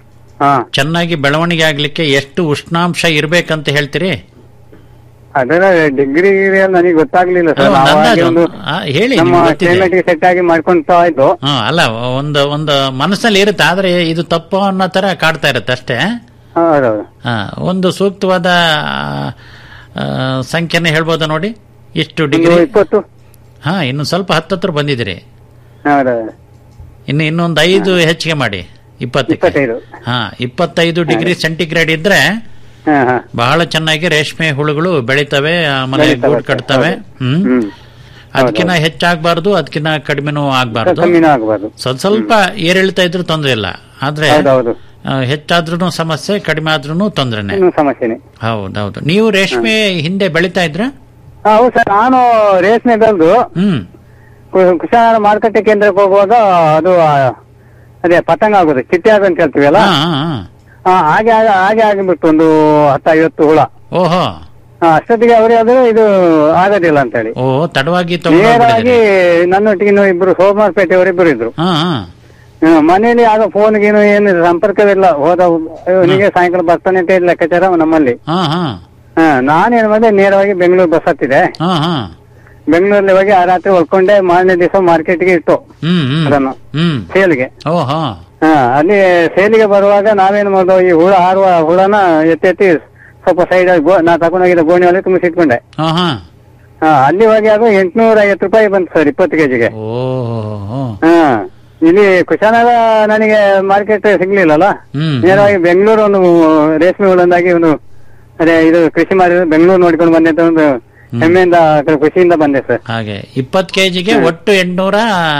ಹಾ ಚೆನ್ನಾಗಿ ಬೆಳವಣಿಗೆ ಆಗ್ಲಿಕ್ಕೆ ಎಷ್ಟು ಉಷ್ಣಾಂಶ ಇರ್ಬೇಕಂತ ಹೇಳ್ತೀರಿ ಅದರ ಡಿಗ್ರಿ ನನಗೆ ಗೊತ್ತಾಗ್ಲಿಲ್ಲ ಸರ್ ಹೌದು, ನಾವು ಹಾಗೆ ಅಂದಾಜು. ಒಂದು ಆ, ಹೇಳಿ, ನಮ್ಮ ನಿಮ್ಗೆ ಗೊತ್ತಿದೆ. ಕ್ಲೈಮೇಟ್ಗೆ ಸೆಟ್ ಆಗಿ ಮಾಡ್ಕೊಂತ ಇದ್ದು ಹಾ ಅಲ್ಲ ಒಂದು ಒಂದು ಮನಸ್ಸಲ್ಲಿ ಇರುತ್ತೆ ಆದ್ರೆ ಇದು ತಪ್ಪು ಅನ್ನೋ ತರ ಕಾಡ್ತಾ ಇರುತ್ತೆ ಅಷ್ಟೇ ಹೌದೌದು ಹಾ ಒಂದು ಸೂಕ್ತವಾದ ಆ, ಸಂಖ್ಯೆನ ಹೇಳ್ಬೋದಾ ನೋಡಿ ಇಷ್ಟು ಡಿಗ್ರಿ ಇಪ್ಪತ್ತು ಹಾ ಇನ್ನು ಸ್ವಲ್ಪ ಹತ್ತತ್ರ ಬಂದಿದ್ದೀರಿ ಹೌದೌದು ಇನ್ನು ಇನ್ನೊಂದು ಐದು ಹೆಚ್ಚಿಗೆ ಮಾಡಿ ಇಪ್ಪತ್ತಕ್ಕೆ ಇಪ್ಪತ್ತೈದು ಹಾ ಇಪ್ಪತ್ತೈದು ಡಿಗ್ರಿ ಸೆಂಟಿಗ್ರೇಡ್ ಇದ್ರೆ ಹಾ ಹಾ ಬಹಳ ಚೆನ್ನಾಗಿ ರೇಷ್ಮೆ ಹುಳುಗಳು ಬೆಳಿತವೆ ಆಮೇಲೆ ಬೆಳಿತವೆ, ಗೂಡು ಕಟ್ತವೆ ಹೌದು. ಹ್ಮ್ ಹ್ಮ್ ಅದಕ್ಕಿಂತ ಹೆಚ್ಚಾಗಬಾರ್ದು ಅದಕ್ಕಿಂತ ಕಡಿಮೆನೂ ಆಗ್ಬಾರ್ದು ಕಮ್ಮಿನೂ ಆಗಬಾರ್ದು ಸ್ವಲ್ಪ ಸ್ವಲ್ಪ ಏರಿಳಿತಾ ಇದ್ರೂ ತೊಂದ್ರೆ ಇಲ್ಲ ಆದ್ರೆ ಹೌದೌದು ಆ, ಹೆಚ್ಚಾದ್ರೂ ಸಮಸ್ಯೆ ಕಡಿಮೆ ಆದ್ರೂ ತೊಂದ್ರೆನೆ ಇನ್ನೂ ಸಮಸ್ಯೆನೆ ಹೌದೌದು ನೀವು ರೇಷ್ಮೆ ಹಿಂದೆ ಬೆಳಿತಾ ಇದ್ರ ಹಾ, ಹೌದು ಸರ್ ನಾನು ರೇಷ್ಮೆ ಬೆಳೆದು ಹ್ಮ್ ಕುಶಾಲ ಮಾರುಕಟ್ಟೆ ಕೇಂದ್ರಕ್ಕೆ ಹೋಗುವಾಗ ಅದು ಆ, ಅದೇ ಪತಂಗ ಆಗೋದು ಚಿಟ್ಟೆ ಆಗ ಅಂತ ಹೇಳ್ತೀವಲ್ಲ ಹಾ, ಹಾ, ಹಾ. ಹಾ, ಹಾಗೆ ಆಗ- ಹಾಗೆ ಆಗಿಬಿಟ್ಟು ಒಂದು ಹತ್ತ ಐವತ್ತು ಹುಳ ಓಹೋ ಹಾ, ಅಷ್ಟೊತ್ತಿಗೆ ಅವರೇ ಅದು ಇದು ಆಗೋದಿಲ್ಲ ಅಂತ ಹೇಳಿ ಓ ತಡವಾಗಿ ನೇರವಾಗಿ ತಗೊಂಡೋಗ್ಬಿಟ್ಟಿದ್ದೀರಿ ನನ್ನೊಟ್ಟಿಗೆ ಇನ್ನೂ ಇಬ್ರು ಸೋಮವಾರಪೇಟೆಯವರಿಬ್ಬರು ಇದ್ರು ಹಾ ಹಾ ಹ್ಮ್, ಮನೇಲಿ ಆಗ ಫೋನ್ ಗೀನು ಏನು ಸಂಪರ್ಕವಿಲ್ಲ ಹೋದ ಇವನಿಗೆ ಸಾಯಂಕಾಲ ಬರ್ತಾನೆ ಅಂತ ಹೇಳಿ ಲೆಕ್ಕಾಚಾರ ನಮ್ಮಲ್ಲಿ ಹಾ ಹಾ ಹಾ ನಾನೇನ್ ಮಾಡಿದೆ ನೇರವಾಗಿ ಬೆಂಗಳೂರು ಬಸ್ ಹತ್ತಿದೆ ಹಾ ಹಾ ಬೆಂಗಳೂರಲ್ಲಿ ಹೋಗಿ ಆ ರಾತ್ರಿ ಹೊಲ್ಕೊಂಡೆ ಮಾರನೇ ದಿವಸ ಮಾರ್ಕೆಟ್ಗೆ ಇಟ್ಟು ಹ್ಮ್ ಹ್ಮ್ ಅದನ್ನು ಹ್ಮ್ ಸೇಲ್ಗೆ ಓಹೋ ಹಾ ಅಲ್ಲಿ ಸೇಲಿಗೆ ಬರುವಾಗ ನಾವೇನ್ ಮಾಡೋದು ಈ ಹುಳ ಹಾರುವ ಹುಳನ ಎತ್ತಿ ಎತ್ತಿ ಸ್ವಲ್ಪ ಸೈಡ್ ನಾ ತಗೊಂಡೋಗಿದ್ದ ಗೋಣಿ ಒಳಗೆ ತುಂಬಿಸಿಟ್ಕೊಂಡೆ ಹಾ ಹಾ ಹಾ ಅಲ್ಲಿ ಹೋಗಿ ಅದು ಎಂಟ್ನೂರ ಐವತ್ತು ರೂಪಾಯಿ ಬಂತು ಸರ್ ಇಪ್ಪತ್ತು ಕೆಜಿಗೆ ಓಹೋ ಹಾ ಇಲ್ಲಿ ಕುಶಾನಗ ನನಗೆ ಮಾರ್ಕೆಟ್ ಸಿಗ್ಲಿಲ್ಲಲ್ಲ ಹ್ಮ್ ನೇರವಾಗಿ ಬೆಂಗಳೂರು ಒಂದು ರೇಷ್ಮೆ ಹುಳಂದಾಗಿ ಒಂದು ಅದೇ ಇದು ಕೃಷಿ ಮಾಡಿ ಬೆಂಗಳೂರು ನೋಡ್ಕೊಂಡು ಬಂದೆ ಅಂತ ಒಂದು ಹೆಮ್ಮೆಯಿಂದ ಆ ಕಡೆ ಖುಷಿಯಿಂದ ಬಂದೆ ಸರ್ ಹಾಗೆ ಇಪ್ಪತ್ತು ಕೆಜಿಗೆ ಒಟ್ಟು ಎಂಟ್ನೂರ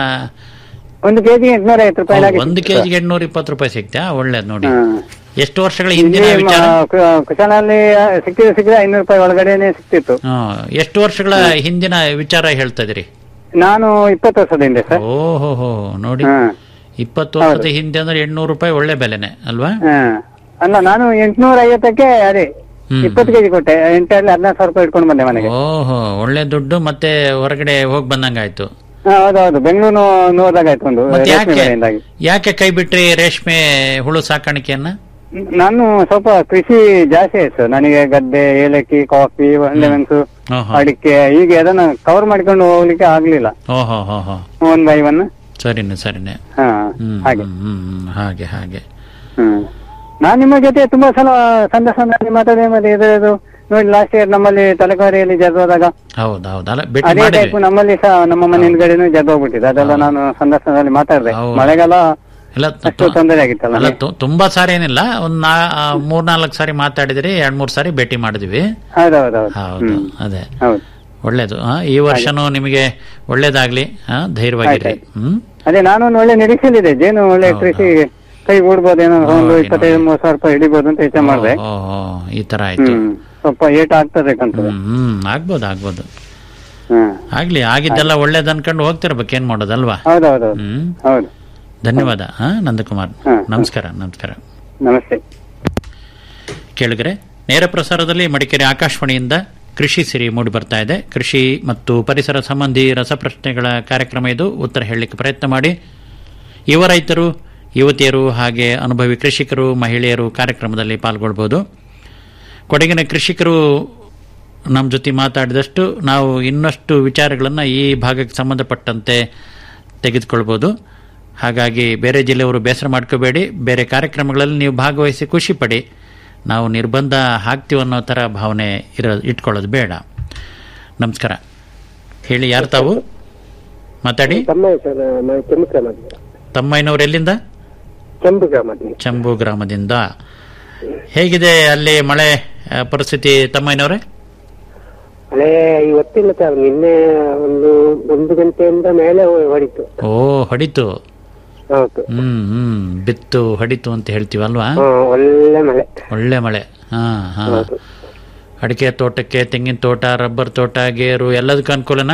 ಒಂದು ಕೆಜಿ ಎಂಟ್ನೂರ ಐವತ್ತು ರೂಪಾಯಿ ಆಗಿದೆ ಒಂದು ಕೆಜಿಗೆ ಎಂಟ್ನೂರ ಇಪ್ಪತ್ತು ರೂಪಾಯಿ ಸಿಗ್ತಾ ಒಳ್ಳೇದು ನೋಡಿ ಹಾ. ಎಷ್ಟು ವರ್ಷಗಳ ಹಿಂದಿನ ಇಲ್ಲಿ ವಿಚಾರ ಮ- ಕು- ಕುಶಾಲಲ್ಲಿ ಸಿಕ್ಕಿದ್ರೆ ಸಿಕ್ಕಿದ್ರೆ ಐನೂರು ರೂಪಾಯಿ ಒಳಗಡೆನೆ ಸಿಕ್ತಿತ್ತು ಹಾ, ಎಷ್ಟು ವರ್ಷಗಳ ಹಿಂದಿನ ವಿಚಾರ ಹೇಳ್ತಾ ಇದ್ರಿ ನಾನು ಇಪ್ಪತ್ತು ವರ್ಷದ ಹಿಂದೆ ಸರ್ ಓಹೋ ಹೋ ನೋಡಿ ಹಾ. ಇಪ್ಪತ್ತು ವರ್ಷದ ಹಿಂದೆ ಅಂದ್ರೆ ಎಂಟ್ನೂರು ರೂಪಾಯಿ ಒಳ್ಳೆ ಬೆಲೆನೆ ಅಲ್ವಾ ಹಾ. ಅಲ್ಲ ನಾನು ಎಂಟ್ನೂರ ಐವತ್ತಕ್ಕೆ ಅದೇ ಹ್ಮ್. ಇಪ್ಪತ್ತು ಕೆಜಿ ಕೊಟ್ಟೆ ಎಂಟರಲ್ಲಿ ಹದಿನಾರು ಸಾವಿರ ರೂಪಾಯಿ ಇಟ್ಕೊಂಡು ಬಂದೆ ಮನೆಗೆ ಓಹೋ ಒಳ್ಳೆ ದುಡ್ಡು ಮತ್ತೆ ಹೊರಗಡೆ ಹೋಗ್ ಬಂದಂಗಾಯ್ತು ಹಾ, ಹೌದೌದು ಬೆಂಗಳೂರು ನೋಡಿದಾಗ ಆಯ್ತು ಒಂದು ಮತ್ತೆ ರೇಷ್ಮೆ ಯಾಕೆ ಬೆಳೆಯಿಂದಾಗಿ ಯಾಕೆ ಕೈ ಬಿಟ್ರಿ ರೇಷ್ಮೆ ಹುಳು ಸಾಕಾಣಿಕೆಯನ್ನ ನಾನು ಸ್ವಲ್ಪ ಕೃಷಿ ಜಾಸ್ತಿ ಆಯ್ತು ಸರ್ ನನಗೆ ಗದ್ದೆ ಏಲಕ್ಕಿ ಕಾಫಿ ಲೆಮನ್ಸು ಓಹೋ ಅಡಿಕೆ ಹೀಗೆ ಅದನ್ನ ಕವರ್ ಮಾಡ್ಕೊಂಡು ಹೋಗ್ಲಿಕ್ಕೆ ಆಗ್ಲಿಲ್ಲ ಓಹೋ ಹೋ ಹೋ ಒನ್ ಬೈ ಒನ್ ಸರಿನೆ ಸರಿನೆ ಹಾ ಹ್ಮ್ ಹಾಗೆ ಹ್ಮ್, ಹ್ಮ್, ಹ್ಮ್, ಹಾಗೆ ಹಾಗೆ ಹ್ಮ್ ನಾನ್ ನಿಮ್ಮ ಜೊತೆ ತುಂಬಾ ಸಲ ಸಂದರ್ಶನದಲ್ಲಿ ಮಾತಾಡಿ ಮತ್ತೆ ಇದು ನೋಡಿ ಲಾಸ್ಟ್ ಇಯರ್ ನಮ್ಮಲ್ಲಿ ತಲೆಕಾರಿಯಲ್ಲಿ ಜರ್ದೋದಾಗ ಹೌದು ಹೌದು ಅಲ್ಲ ಭೇಟಿ ಅದೇ ಮಾಡಿದ್ವಿ ಟೈಪ್ ನಮ್ಮಲ್ಲಿ ಸಹ ನಮ್ಮ ಮನೆ ಹಿಂದ್ಗಡೆನೂ ಜರ್ದೋಗ್ಬಿಟ್ಟಿದೆ ಅದೆಲ್ಲ ನಾನು ಸಂದರ್ಶನದಲ್ಲಿ ಮಾತಾಡಿದೆ ಹೌದು. ಮಳೆಗಾಲ ಇಲ್ಲ ಅಷ್ಟು ತೊಂದರೆ ಆಗಿತ್ತಲ್ಲ ಅಲ್ಲ ತು- ತುಂಬಾ ಸಾರಿ ಏನಿಲ್ಲ ಒಂದ್ ನಾ ಆ, ಮೂರ್ನಾಲ್ಕು ಸಾರಿ ಮಾತಾಡಿದ್ರಿ ಎರಡ್ ಮೂರ್ ಸಾರಿ ಭೇಟಿ ಮಾಡಿದ್ವಿ ಹೌದೌದೌದು ಹೌದು ಅದೇ ಹೌದು ಒಳ್ಳೇದು ಆ, ಈ ವರ್ಷನೂ ನಿಮಗೆ ಒಳ್ಳೇದಾಗ್ಲಿ ಆ, ಧೈರ್ಯವಾಗಿರಿ ಹ್ಮ್ ಅದೇ ನಾನು ಒಂದು ಒಳ್ಳೆ ನಿರೀಕ್ಷೆಲಿದೆ ಜೇನು ಒಳ್ಳೆ ಕೃಷಿ ಕೈ ಹೂಡ್ಬೋದೇನೋ ಒಂದು ಇಪ್ಪತ್ತೈದು ಮೂವತ್ತು ಸಾವಿರ ರೂಪಾಯಿ ಹಿಡಿಬೋದು ಅಂತ ಯೋಚನೆ ಮಾಡಿದೆ ಓ ಓ, ಈ ತರ ಆಯ್ತು ಹ್ಮ್ ಸ್ವಲ್ಪ ಏಟ್ ಆಗ್ತದೆ ಕಾಣ್ತದೆ ಹ್ಮ್ ಹ್ಮ್ ಆಗ್ಬೋದು ಆಗ್ಬೋದು ಹ್ಮ್ ಆಗ್ಲಿ ಆಗಿದ್ದೆಲ್ಲ ಒಳ್ಳೇದ್ ಅನ್ಕೊಂಡು ಹೋಗ್ತಿರ್ಬೇಕು ಏನ್ ಮಾಡೋದಲ್ವಾ ಹೌದೌದು ಹ್ಮ್ ಹೌದು ಧನ್ಯವಾದ ಹಾ ನಂದಕುಮಾರ್ ನಮಸ್ಕಾರ ನಮಸ್ಕಾರ ನಮಸ್ತೆ ಕೇಳಿದ್ರೆ ನೇರ ಪ್ರಸಾರದಲ್ಲಿ ಮಡಿಕೇರಿ ಆಕಾಶವಾಣಿಯಿಂದ ಕೃಷಿ ಸಿರಿ ಮೂಡಿ ಬರ್ತಾ ಇದೆ ಕೃಷಿ ಮತ್ತು ಪರಿಸರ ಸಂಬಂಧಿ ರಸಪ್ರಶ್ನೆಗಳ ಕಾರ್ಯಕ್ರಮ ಇದು ಉತ್ತರ ಹೇಳಲಿಕ್ಕೆ ಪ್ರಯತ್ನ ಮಾಡಿ ಯುವ ರೈತರು ಯುವತಿಯರು ಹಾಗೆ ಅನುಭವಿ ಕೃಷಿಕರು ಮಹಿಳೆಯರು ಕಾರ್ಯಕ್ರಮದಲ್ಲಿ ಪಾಲ್ಗೊಳ್ಬೋದು ಕೊಡಗಿನ ಕೃಷಿಕರು ನಮ್ಮ ಜೊತೆ ಮಾತಾಡಿದಷ್ಟು ನಾವು ಇನ್ನಷ್ಟು ವಿಚಾರಗಳನ್ನು ಈ ಭಾಗಕ್ಕೆ ಸಂಬಂಧಪಟ್ಟಂತೆ ತೆಗೆದುಕೊಳ್ಬೋದು ಹಾಗಾಗಿ ಬೇರೆ ಜಿಲ್ಲೆಯವರು ಬೇಸರ ಮಾಡ್ಕೋಬೇಡಿ ಬೇರೆ ಕಾರ್ಯಕ್ರಮಗಳಲ್ಲಿ ನೀವು ಭಾಗವಹಿಸಿ ಖುಷಿ ಪಡಿ ನಾವು ನಿರ್ಬಂಧ ಹಾಕ್ತೀವಿ ಅನ್ನೋ ಥರ ಭಾವನೆ ಇರೋ ಇಟ್ಕೊಳ್ಳೋದು ಬೇಡ ನಮಸ್ಕಾರ ಹೇಳಿ ಯಾರು ತಾವು ಮಾತಾಡಿ ತಮ್ಮ ಸರ್ ನಾನು ಕೆಂಪು ಗ್ರಾಮದಿಂದ ತಮ್ಮಯ್ಯನವ್ರು ಎಲ್ಲಿಂದ ಕೆಂಪು ಗ್ರಾಮದಿಂದ ಚಂಬು ಗ್ರಾಮದಿಂದ ಹೇಗಿದೆ ಅಲ್ಲಿ ಮಳೆ ಆ, ಪರಿಸ್ಥಿತಿ ತಮ್ಮಯ್ಯನವ್ರೆ ಮಳೆ ಇವತ್ತಿಲ್ಲ ಸರ್ ನಿನ್ನೆ ಒಂದು ಒಂದು ಗಂಟೆಯಿಂದ ಮೇಲೆ ಹೊಡಿತು ಓ ಹೊಡಿತು ಹೌದು ಹ್ಮ್ ಹ್ಮ್ ಬಿತ್ತು ಹೊಡಿತು ಅಂತ ಹೇಳ್ತೀವಲ್ವಾ ಹಾ, ಒಳ್ಳೆ ಮಳೆ ಒಳ್ಳೆ ಮಳೆ ಹಾ ಹಾ ಹೌದು. ಅಡಿಕೆ ತೋಟಕ್ಕೆ ತೆಂಗಿನ ತೋಟ ರಬ್ಬರ್ ತೋಟ ಗೇರು ಎಲ್ಲದಕ್ಕೂ ಅನುಕೂಲನಾ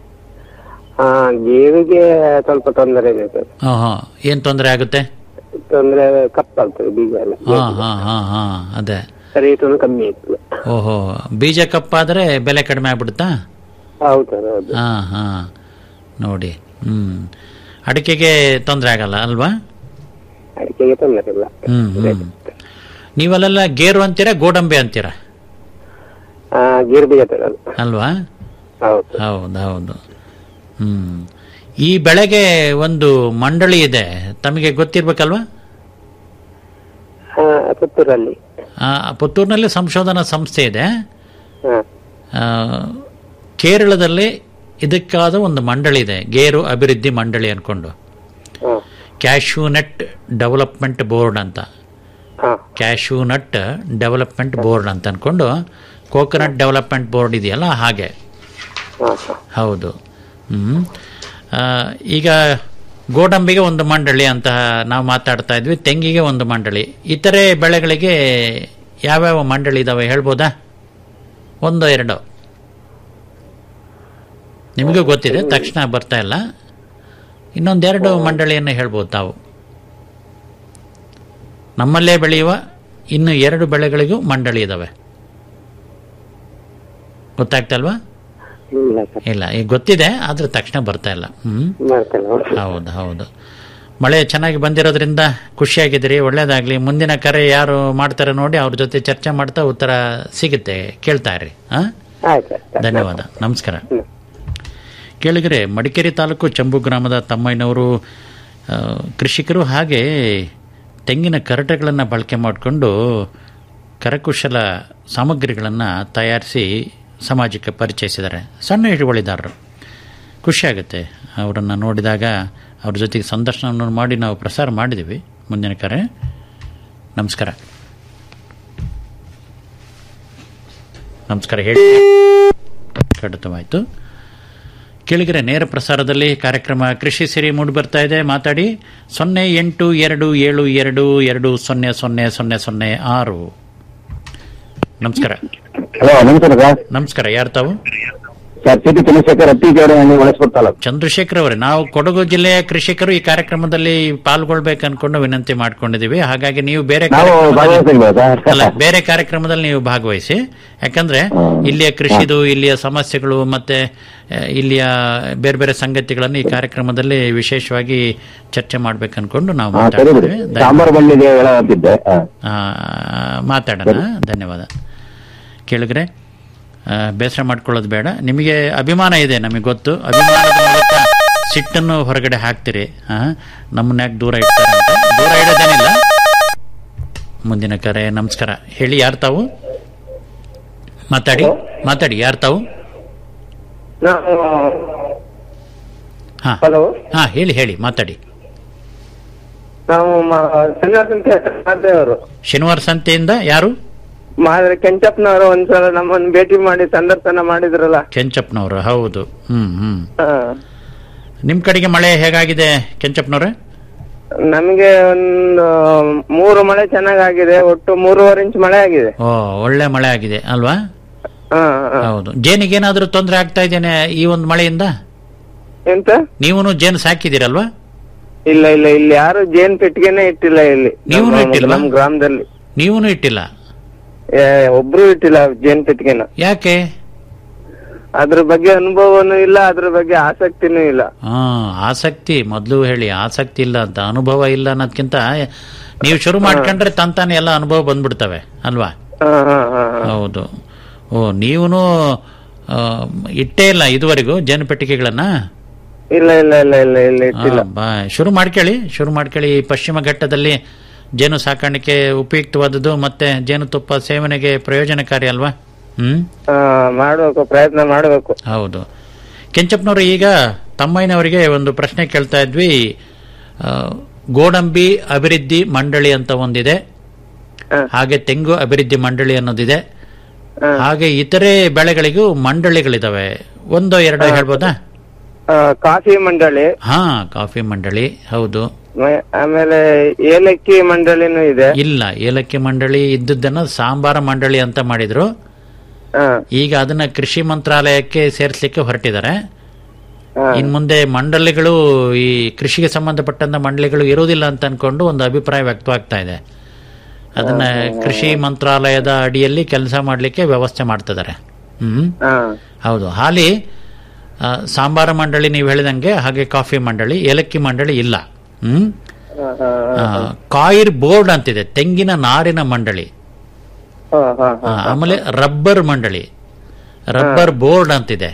ಹಾ ಗೇವಿಗೆ ಸ್ವಲ್ಪ ತೊಂದರೆ ಇದೆ ಸರ್ ಹಾ ಹಾ ಏನ್ ತೊಂದರೆ ಆಗುತ್ತೆ ತೊಂದರೆ ಕಪ್ಪಾಗ್ತದೆ ಬೀಜ ಎಲ್ಲ ಹಾ ಹಾ ಹಾ ಹಾ ಅದೇ ರೇಟ್ ಕಮ್ಮಿ ಇತ್ತು ಓಹೋ ಬೀಜ ಕಪ್ಪಾದ್ರೆ ಬೆಲೆ ಕಡಿಮೆ ಆಗ್ಬಿಡುತ್ತಾ ಹೌದು ಸರ್ ಹೌದು ಹಾ ಹಾ ನೋಡಿ ಹ್ಮ್ ಅಡಿಕೆಗೆ ತೊಂದರೆ ಆಗಲ್ಲ ಅಲ್ವಾ ಅಡಿಕೆಗೆ ತೊಂದರೆ ಇಲ್ಲ ಹ್ಮ್ ಹ್ಮ್ ನೀವಲ್ಲೆಲ್ಲ ಗೇರು ಅಂತೀರಾ ಗೋಡಂಬಿ ಅಂತೀರಾ ಆ ಗೀರು ಬೀಜ ತರೋದು ಅಲ್ವಾ ಹೌದು ಹೌದು ಹೌದು ಹ್ಮ್ ಈ ಬೆಳೆಗೆ ಒಂದು ಮಂಡಳಿ ಇದೆ ತಮಗೆ ಗೊತ್ತಿರ್ಬೇಕಲ್ವಾ ಆ, ಪುತ್ತೂರಲ್ಲಿ ಆ, ಪುತ್ತೂರಿನಲ್ಲಿ ಸಂಶೋಧನಾ ಸಂಸ್ಥೆ ಇದೆ ಹಾ ಆ, ಕೇರಳದಲ್ಲಿ ಇದಕ್ಕಾದ ಒಂದು ಮಂಡಳಿ ಇದೆ ಗೇರು ಅಭಿವೃದ್ಧಿ ಮಂಡಳಿ ಅನ್ಕೊಂಡು ಹಾ ಕ್ಯಾಶ್ಯೂ ನಟ್ ಡೆವಲಪ್ಮೆಂಟ್ ಬೋರ್ಡ್ ಅಂತ ಹಾ ಕ್ಯಾಶ್ಯೂ ನಟ್ ಡೆವಲಪ್ಮೆಂಟ್ ಬೋರ್ಡ್ ಅಂತ ಅನ್ಕೊಂಡು ಕೋಕೋನಟ್ ಡೆವಲಪ್ಮೆಂಟ್ ಬೋರ್ಡ್ ಇದೆಯಲ್ಲ ಹಾಗೆ ಹಾ ಹಾ ಹೌದು ಹ್ಮ್ ಆ, ಈಗ ಗೋಡಂಬಿಗೆ ಒಂದು ಮಂಡಳಿ ಅಂತ ನಾವು ಮಾತಾಡ್ತಾ ಇದ್ವಿ ತೆಂಗಿಗೆ ಒಂದು ಮಂಡಳಿ ಇತರೆ ಬೆಳೆಗಳಿಗೆ ಯಾವ್ಯಾವ ಮಂಡಳಿ ಇದಾವೆ ಹೇಳ್ಬೋದಾ ಒಂದು ಎರಡು ನಿಮಗೂ ಗೊತ್ತಿದೆ ತಕ್ಷಣ ಬರ್ತಾ ಇಲ್ಲ ಇನ್ನೊಂದೆರಡು ಮಂಡಳಿಯನ್ನು ಹೇಳ್ಬೋದು ತಾವು ನಮ್ಮಲ್ಲೇ ಬೆಳೆಯುವ ಇನ್ನು ಎರಡು ಬೆಳೆಗಳಿಗೂ ಮಂಡಳಿ ಇದಾವೆ ಗೊತ್ತಾಗ್ತಲ್ವಾ ಇಲ್ಲ ಸರ್ ಇಲ್ಲ ಈಗ ಗೊತ್ತಿದೆ ಆದ್ರೆ ತಕ್ಷಣ ಬರ್ತಾ ಇಲ್ಲ ಹ್ಮ್ ಮಾಡ್ತಲ್ಲ ಹೌದು ಹೌದು ಮಳೆ ಚೆನ್ನಾಗಿ ಬಂದಿರೋದ್ರಿಂದ ಖುಷಿಯಾಗಿದ್ದೀರಿ ಒಳ್ಳೇದಾಗ್ಲಿ ಮುಂದಿನ ಕರೆ ಯಾರು ಮಾಡ್ತಾರೆ ನೋಡಿ ಅವ್ರ ಜೊತೆ ಚರ್ಚೆ ಮಾಡ್ತಾ ಉತ್ತರ ಸಿಗುತ್ತೆ ಕೇಳ್ತಾ ಇರ್ರಿ ಹಾ ಆಯ್ತು ಆಯ್ತು ಧನ್ಯವಾದ ನಮಸ್ಕಾರ ಕೇಳಿದರೆ ಮಡಿಕೇರಿ ತಾಲೂಕು ಚಂಬು ಗ್ರಾಮದ ತಮ್ಮಯ್ಯನವರು ಆ, ಕೃಷಿಕರು ಹಾಗೆ ತೆಂಗಿನ ಕರಟೆಗಳನ್ನು ಬಳಕೆ ಮಾಡಿಕೊಂಡು ಕರಕುಶಲ ಸಾಮಗ್ರಿಗಳನ್ನು ತಯಾರಿಸಿ ಸಮಾಜಕ್ಕೆ ಪರಿಚಯಿಸಿದ್ದಾರೆ ಸಣ್ಣ ಹಿಡುವಳಿದಾರರು ಖುಷಿಯಾಗುತ್ತೆ ಅವರನ್ನು ನೋಡಿದಾಗ ಅವ್ರ ಜೊತೆಗೆ ಸಂದರ್ಶನವನ್ನು ಮಾಡಿ ನಾವು ಪ್ರಸಾರ ಮಾಡಿದ್ದೀವಿ ಮುಂದಿನ ಕರೆ ನಮಸ್ಕಾರ ನಮಸ್ಕಾರ ಹೇಳಿ ಕಡಿತವಾಯಿತು ಕೇಳಿದರೆ ನೇರ ಪ್ರಸಾರದಲ್ಲಿ ಕಾರ್ಯಕ್ರಮ ಕೃಷಿ ಸಿರಿ ಮೂಡಿ ಬರ್ತಾ ಇದೆ ಮಾತಾಡಿ ಸೊನ್ನೆ ಎಂಟು ಎರಡು ಏಳು ಎರಡು ಎರಡು ಸೊನ್ನೆ ಸೊನ್ನೆ ಸೊನ್ನೆ ಸೊನ್ನೆ ಆರು ನಮಸ್ಕಾರ ಹಲೋ ನಮಸ್ಕಾರ ಸರ್ ನಮಸ್ಕಾರ ಯಾರು ತಾವು ಸರ್ ಸಿಟಿ ಚಂದ್ರಶೇಖರ್ ಅತ್ತಿಗೇರಿ ಒಳಸ್ಪುರ ತಾಲೂಕು ಚಂದ್ರಶೇಖರ್ ಅವರೇ ನಾವು ಕೊಡಗು ಜಿಲ್ಲೆಯ ಕೃಷಿಕರು ಈ ಕಾರ್ಯಕ್ರಮದಲ್ಲಿ ಪಾಲ್ಗೊಳ್ಬೇಕು ಅನ್ಕೊಂಡು ವಿನಂತಿ ಮಾಡ್ಕೊಂಡಿದೀವಿ ಹಾಗಾಗಿ ನೀವು ಬೇರೆ ನಾವು ಕಾರ್ಯಕ್ರಮದಲ್ಲಿ- ಭಾಗವಹಿಸಲ್ವಾ ಅಲ್ಲ ಬೇರೆ ಕಾರ್ಯಕ್ರಮದಲ್ಲಿ ನೀವು ಭಾಗವಹಿಸಿ ಯಾಕಂದ್ರೆ ಇಲ್ಲಿಯ ಕೃಷಿದು ಇಲ್ಲಿಯ ಸಮಸ್ಯೆಗಳು ಮತ್ತೆ ಆ, ಇಲ್ಲಿಯ ಬೇರೆ ಬೇರೆ ಸಂಗತಿಗಳನ್ನು ಈ ಕಾರ್ಯಕ್ರಮದಲ್ಲಿ ವಿಶೇಷವಾಗಿ ಚರ್ಚೆ ಮಾಡ್ಬೇಕು ಅನ್ಕೊಂಡು ನಾವು ಹಾ ಸರಿ ಬಿಡಿ ಮಾತಾಡ್ತೀವಿ ಸಾಂಬಾರು ಬಂದಿದೆ ಹೇಳತ್ತಿದ್ದೆ ಹಾ. ಆ, ಮಾತಾಡೋಣ ಧನ್ಯವಾದ ಕೇಳಿದ್ರೆ ಆ, ಬೇಸರ ಮಾಡ್ಕೊಳ್ಳೋದು ಬೇಡ ನಿಮಗೆ ಅಭಿಮಾನ ಇದೆ ನಮಗೆ ಗೊತ್ತು ಅಭಿಮಾನದ ಮೂಲಕ ಸಿಟ್ಟನ್ನು ಹೊರಗಡೆ ಹಾಕ್ತೀರಿ ಆ, ನಮ್ಮನ್ನ ಯಾಕೆ ದೂರ ಇಡ್ತಾರೆ ಅಂತ ದೂರ ಇಡೋದೇನಿಲ್ಲ ಮುಂದಿನ ಕರೆ ನಮಸ್ಕಾರ ಹೇಳಿ ಯಾರು ತಾವು ಮಾತಾಡಿ ಮಾತಾಡಿ ಯಾರು ತಾವು ಹಾ ಹಲೋ ಹಾ ಹೇಳಿ ಹೇಳಿ ಮಾತಾಡಿ ನಾವು ಅವರು ಶನಿವಾರ ಸಂತೆಯಿಂದ ಯಾರು ಮಾದ್ರೆ ಕೆಂಚಪ್ಪನವರು ಒಂದ್ಸಲ ನಮ್ಮನ್ನ ಭೇಟಿ ಮಾಡಿ ಸಂದರ್ಶನ ಮಾಡಿದ್ರಲ್ಲ ಕೆಂಚಪ್ಪನವರು ಹೌದು ಹ್ಮ್ ಹ್ಮ್ ಹಾ. ನಿಮ್ ಕಡೆಗೆ ಮಳೆ ಹೇಗಾಗಿದೆ ಕೆಂಚಪ್ಪನವ್ರೆ ನಮ್ಗೆ ಒಂದು ಮೂರು ಮಳೆ ಚೆನ್ನಾಗಾಗಿದೆ ಒಟ್ಟು ಮೂರುವರೆ ಇಂಚ್ ಮಳೆ ಆಗಿದೆ ಓ ಒಳ್ಳೆ ಮಳೆ ಆಗಿದೆ ಅಲ್ವಾ ಹಾ, ಹಾ. ಹೌದು ಜೇನಿಗೇನಾದ್ರೂ ತೊಂದರೆ ಆಗ್ತಾ ಇದ್ದೇನೆ ಈ ಒಂದು ಮಳೆಯಿಂದ ಎಂತ ನೀವು ಜೇನು ಸಾಕಿದ್ದೀರಲ್ವಾ ಇಲ್ಲ ಇಲ್ಲ ಇಲ್ಲಿ ಯಾರು ಜೇನ್ ಪೆಟ್ಟಿಗೆನೆ ಇಟ್ಟಿಲ್ಲ ಇಲ್ಲಿ ನೀವೂನು ನಮ್ಮ- ಇಟ್ಟಿಲ್ವಾ? ನಮ್ಮ ಗ್ರಾಮದಲ್ಲಿ ನೀವೂ ಇಟ್ಟಿಲ್ಲ ಏ, ಒಬ್ರು ಇಟ್ಟಿಲ್ಲ ಜೇನ್ ಪೆಟ್ಟಿಗೆನ ಯಾಕೆ ಅದ್ರ ಬಗ್ಗೆ ಅನುಭವನೂ ಇಲ್ಲ ಅದ್ರ ಬಗ್ಗೆ ಆಸಕ್ತಿನೂ ಇಲ್ಲ ಹಾ ಆಸಕ್ತಿ ಮೊದಲು ಹೇಳಿ ಆಸಕ್ತಿ ಇಲ್ಲ ಅಂತ ಅನುಭವ ಇಲ್ಲ ಅನ್ನೋದ್ಕಿಂತ ನೀವು ಶುರು ಮಾಡ್ಕೊಂಡ್ರೆ ತಂತಾನೆ ಎಲ್ಲ ಅನುಭವ ಬಂದ್ಬಿಡ್ತವೆ ಅಲ್ವಾ ಹಾ, ಹಾ, ಹಾ, ಹಾ. ಹೌದು ಓ ನೀವೂ ಇಟ್ಟೇ ಇಲ್ಲ ಇದುವರೆಗೂ ಜೇನು ಪೆಟ್ಟಿಗೆಗಳನ್ನ ಇಲ್ಲ ಇಲ್ಲ ಇಲ್ಲ ಇಲ್ಲ ಇಲ್ಲ ಇಟ್ಟಿಲ್ಲ ಆ, ಬಾ ಶುರು ಮಾಡ್ಕೊಳ್ಳಿ ಶುರು ಮಾಡ್ಕೊಳ್ಳಿ ಈ ಪಶ್ಚಿಮ ಘಟ್ಟದಲ್ಲಿ ಜೇನು ಸಾಕಾಣಿಕೆ ಉಪಯುಕ್ತವಾದದ್ದು ಮತ್ತೆ ಜೇನುತುಪ್ಪ ಸೇವನೆಗೆ ಪ್ರಯೋಜನಕಾರಿ ಅಲ್ವಾ ಹ್ಮ್ ಹಾ, ಮಾಡ್ಬೇಕು ಪ್ರಯತ್ನ ಮಾಡ್ಬೇಕು ಹೌದು ಕೆಂಚಪ್ಪನವರು ಈಗ ತಮ್ಮಯ್ಯನವರಿಗೆ ಒಂದು ಪ್ರಶ್ನೆ ಕೇಳ್ತಾ ಇದ್ವಿ ಆ, ಗೋಡಂಬಿ ಅಭಿವೃದ್ಧಿ ಮಂಡಳಿ ಅಂತ ಒಂದಿದೆ ಹಾಗೆ ತೆಂಗು ಅಭಿವೃದ್ಧಿ ಮಂಡಳಿ ಅನ್ನೋದಿದೆ ಹಾಗೆ ಇತರೆ ಬೆಳೆಗಳಿಗೂ ಮಂಡಳಿಗಳಿದಾವೆ ಒಂದು ಎರಡೋ ಹೇಳ್ಬೋದಾ ಆ, ಕಾಫಿ ಮಂಡಳಿ ಹಾ ಕಾಫಿ ಮಂಡಳಿ ಹೌದು ಮ- ಆಮೇಲೆ ಏಲಕ್ಕಿ ಮಂಡಳಿನೂ ಇದೆ ಇಲ್ಲ ಏಲಕ್ಕಿ ಮಂಡಳಿ ಇದ್ದದ್ದನ್ನ ಸಾಂಬಾರ ಮಂಡಳಿ ಅಂತ ಮಾಡಿದ್ರು ಈಗ ಅದನ್ನ ಕೃಷಿ ಮಂತ್ರಾಲಯಕ್ಕೆ ಸೇರಿಸಲಿಕ್ಕೆ ಹೊರಟಿದ್ದಾರೆ ಇನ್ ಮುಂದೆ ಮಂಡಳಿಗಳು ಈ ಕೃಷಿಗೆ ಸಂಬಂಧಪಟ್ಟಂತ ಮಂಡಳಿಗಳು ಇರುವುದಿಲ್ಲ ಅಂತ ಅನ್ಕೊಂಡು ಒಂದು ಅಭಿಪ್ರಾಯ ವ್ಯಕ್ತವಾಗ್ತಾ ಇದೆ ಅದನ್ನ ಕೃಷಿ ಮಂತ್ರಾಲಯದ ಅಡಿಯಲ್ಲಿ ಕೆಲಸ ಮಾಡಲಿಕ್ಕೆ ವ್ಯವಸ್ಥೆ ಮಾಡ್ತಿದ್ದಾರೆ ಹ್ಮ್ ಹೌದು ಹಾಲಿ ಆ, ಸಾಂಬಾರ ಮಂಡಳಿ ನೀವು ಹೇಳಿದಂಗೆ ಹಾಗೆ ಕಾಫಿ ಮಂಡಳಿ ಏಲಕ್ಕಿ ಮಂಡಳಿ ಇಲ್ಲ ಹ್ಮ್ ಆ, ಕಾಯಿರ್ ಬೋರ್ಡ್ ಅಂತಿದೆ ತೆಂಗಿನ ನಾರಿನ ಮಂಡಳಿ ಆ, ಆಮೇಲೆ ರಬ್ಬರ್ ಮಂಡಳಿ ರಬ್ಬರ್ ಬೋರ್ಡ್ ಅಂತಿದೆ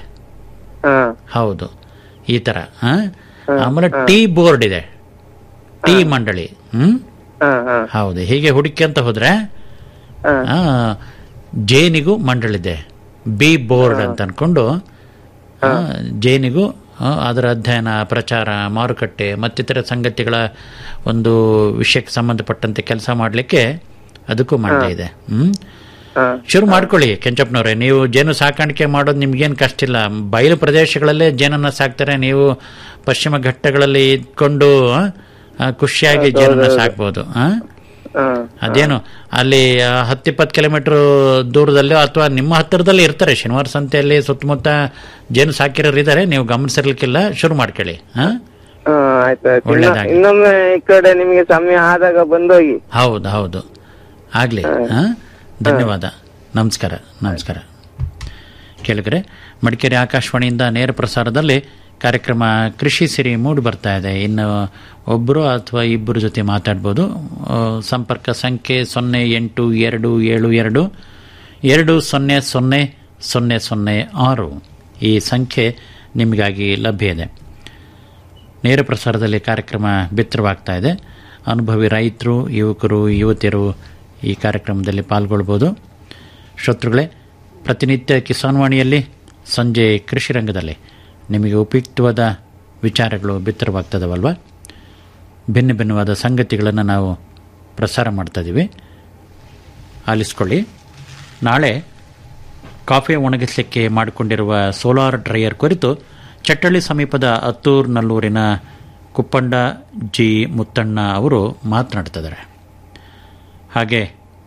ಹೌದು ಈ ತರ ಆ? ಆಮೇಲೆ ಟೀ ಬೋರ್ಡ್ ಇದೆ ಟೀ ಮಂಡಳಿ ಹ್ಮ್ ಹೌದು ಹೀಗೆ ಹುಡುಕಿ ಹೋದ್ರೆ ಆ, ಜೇನಿಗೂ ಮಂಡಳಿದೆ ಬಿ ಬೋರ್ಡ್ ಅಂತ ಅನ್ಕೊಂಡು ಆ, ಜೇನಿಗೂ ಆ, ಅದರ ಅಧ್ಯಯನ ಪ್ರಚಾರ ಮಾರುಕಟ್ಟೆ ಮತ್ತಿತರ ಸಂಗತಿಗಳ ಒಂದು ವಿಷಯಕ್ಕೆ ಸಂಬಂಧಪಟ್ಟಂತೆ ಕೆಲಸ ಮಾಡಲಿಕ್ಕೆ ಅದಕ್ಕೂ ಮಂಡಳಿ ಇದೆ ಹ್ಮ್ ಶುರು ಮಾಡ್ಕೊಳ್ಳಿ ಕೆಂಚಪ್ಪನವ್ರೆ ನೀವು ಜೇನು ಸಾಕಾಣಿಕೆ ಮಾಡೋದು ನಿಮ್ಗೇನು ಕಷ್ಟ ಇಲ್ಲ ಬಯಲು ಪ್ರದೇಶಗಳಲ್ಲೇ ಜೇನನ್ನ ಸಾಕ್ತಾರೆ ನೀವು ಪಶ್ಚಿಮ ಘಟ್ಟಗಳಲ್ಲಿ ಇದ್ಕೊಂಡು ಆ, ಖುಷಿಯಾಗಿ ಜೇನನ್ನ ಸಾಕ್ಬೋದು ಆ? ಅದೇನು ಅಲ್ಲಿ ಆ, ಹತ್ತಿಪ್ಪತ್ತು ಕಿಲೋಮೀಟರ್ ದೂರದಲ್ಲೋ ಅಥವಾ ನಿಮ್ಮ ಹತ್ತಿರದಲ್ಲಿ ಇರ್ತಾರೆ ಶನಿವಾರ ಸಂತೆಯಲ್ಲಿ ಸುತ್ತಮುತ್ತ ಜೇನು ಸಾಕಿರೋರು ಇದ್ದಾರೆ ನೀವು ಗಮನಿಸಿರ್ಲಿಕ್ಕಿಲ್ಲ ಶುರು ಮಾಡ್ಕೊಳ್ಳಿ ಹಾ ಹಾ, ಆಯ್ತಾಯ್ತು ಇನ್ನ- ಒಳ್ಳೇದಾಗ್ಲಿ. ಇನ್ನೊಮ್ಮೆ ಈ ಕಡೆ ನಿಮಗೆ ಸಮಯ ಆದಾಗ ಬಂದೋಗಿ ಹೌದು ಹೌದು ಆಗ್ಲಿ ಹಾ? ಧನ್ಯವಾದ ನಮಸ್ಕಾರ ನಮಸ್ಕಾರ ಕೇಳಿದ್ರೆ ಮಡಿಕೇರಿ ಆಕಾಶವಾಣಿಯಿಂದ ನೇರ ಪ್ರಸಾರದಲ್ಲಿ ಕಾರ್ಯಕ್ರಮ ಕೃಷಿ ಸಿರಿ ಮೂಡಿ ಬರ್ತಾ ಇದೆ ಇನ್ನು ಒಬ್ಬರು ಅಥವಾ ಇಬ್ಬರು ಜೊತೆ ಮಾತಾಡ್ಬೋದು ಆ, ಸಂಪರ್ಕ ಸಂಖ್ಯೆ ಸೊನ್ನೆ ಎಂಟು ಎರಡು ಏಳು ಎರಡು ಎರಡು ಸೊನ್ನೆ ಸೊನ್ನೆ ಸೊನ್ನೆ ಸೊನ್ನೆ ಆರು ಈ ಸಂಖ್ಯೆ ನಿಮಗಾಗಿ ಲಭ್ಯ ಇದೆ ನೇರ ಪ್ರಸಾರದಲ್ಲಿ ಕಾರ್ಯಕ್ರಮ ಬಿತ್ತರವಾಗ್ತಾ ಇದೆ ಅನುಭವಿ ರೈತರು ಯುವಕರು ಯುವತಿಯರು ಈ ಕಾರ್ಯಕ್ರಮದಲ್ಲಿ ಪಾಲ್ಗೊಳ್ಬೋದು ಶ್ರೋತೃಗಳೇ ಪ್ರತಿನಿತ್ಯ ಕಿಸಾನ್ ವಾಣಿಯಲ್ಲಿ ಸಂಜೆ ಕೃಷಿ ರಂಗದಲ್ಲಿ ನಿಮಗೆ ಉಪಯುಕ್ತವಾದ ವಿಚಾರಗಳು ಬಿತ್ತರವಾಗ್ತದವಲ್ವ ಭಿನ್ನ ಭಿನ್ನವಾದ ಸಂಗತಿಗಳನ್ನು ನಾವು ಪ್ರಸಾರ ಮಾಡ್ತಾ ಇದ್ದೀವಿ ಆಲಿಸ್ಕೊಳ್ಳಿ ನಾಳೆ ಕಾಫಿ ಒಣಗಿಸಲಿಕ್ಕೆ ಮಾಡಿಕೊಂಡಿರುವ ಸೋಲಾರ್ ಡ್ರೈಯರ್ ಕುರಿತು ಚಟ್ಟಳ್ಳಿ ಸಮೀಪದ ಅತ್ತೂರ್ ನಲ್ಲೂರಿನ ಕುಪ್ಪಂಡ ಜಿ ಮುತ್ತಣ್ಣ ಅವರು ಮಾತನಾಡ್ತಿದ್ದಾರೆ ಹಾಗೆ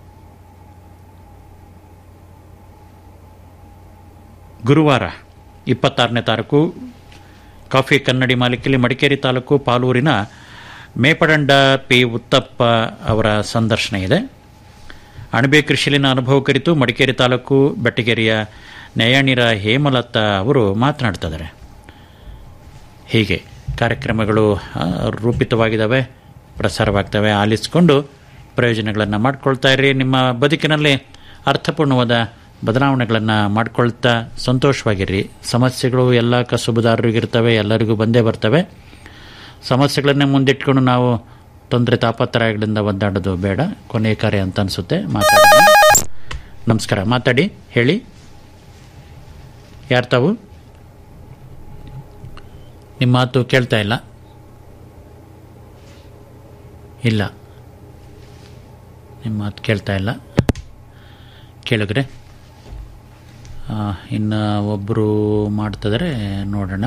ಗುರುವಾರ ಇಪ್ಪತ್ತಾರನೇ ತಾರೀಕು ಕಾಫಿ ಕನ್ನಡಿ ಮಾಲಿಕೆಯಲ್ಲಿ ಮಡಿಕೇರಿ ತಾಲೂಕು ಪಾಲೂರಿನ ಮೇಪಡಂಡ ಪಿ ಉತ್ತಪ್ಪ ಅವರ ಸಂದರ್ಶನ ಇದೆ ಅಣಬೆ ಕೃಷಿಯಲ್ಲಿನ ಅನುಭವ ಕುರಿತು ಮಡಿಕೇರಿ ತಾಲೂಕು ಬೆಟ್ಟಗೆರೆಯ ನ್ಯಾಯಾಣಿರ ಹೇಮಲತಾ ಅವರು ಮಾತನಾಡ್ತಿದ್ದಾರೆ ಹೀಗೆ ಕಾರ್ಯಕ್ರಮಗಳು ಆ, ರೂಪಿತವಾಗಿದ್ದಾವೆ ಪ್ರಸಾರವಾಗ್ತವೆ ಆಲಿಸಿಕೊಂಡು ಪ್ರಯೋಜನಗಳನ್ನು ಮಾಡ್ಕೊಳ್ತಾ ಇರಿ ನಿಮ್ಮ ಬದುಕಿನಲ್ಲಿ ಅರ್ಥಪೂರ್ಣವಾದ ಬದಲಾವಣೆಗಳನ್ನು ಮಾಡ್ಕೊಳ್ತಾ ಸಂತೋಷವಾಗಿರ್ರಿ ಸಮಸ್ಯೆಗಳು ಎಲ್ಲ ಕಸುಬುದಾರರಿಗಿರ್ತವೆ ಎಲ್ಲರಿಗೂ ಬಂದೇ ಬರ್ತವೆ ಸಮಸ್ಯೆಗಳನ್ನೇ ಮುಂದಿಟ್ಕೊಂಡು ನಾವು ತೊಂದರೆ ತಾಪತ್ರಯಗಳಿಂದ ಒದ್ದಾಡೋದು ಬೇಡ ಕೊನೆಯ ಕಾರ್ಯ ಅಂತ ಅನಿಸುತ್ತೆ ಮಾತಾಡೋಣ ನಮಸ್ಕಾರ ಮಾತಾಡಿ ಹೇಳಿ ಯಾರು ತಾವು ನಿಮ್ಮ ಮಾತು ಕೇಳ್ತಾ ಇಲ್ಲ ಇಲ್ಲ ನಿಮ್ಮ ಮಾತು ಕೇಳ್ತಾ ಇಲ್ಲ ಕೇಳಿದ್ರೆ ಇನ್ನು ಒಬ್ಬರು ಮಾಡ್ತಿದ್ದಾರೆ ನೋಡೋಣ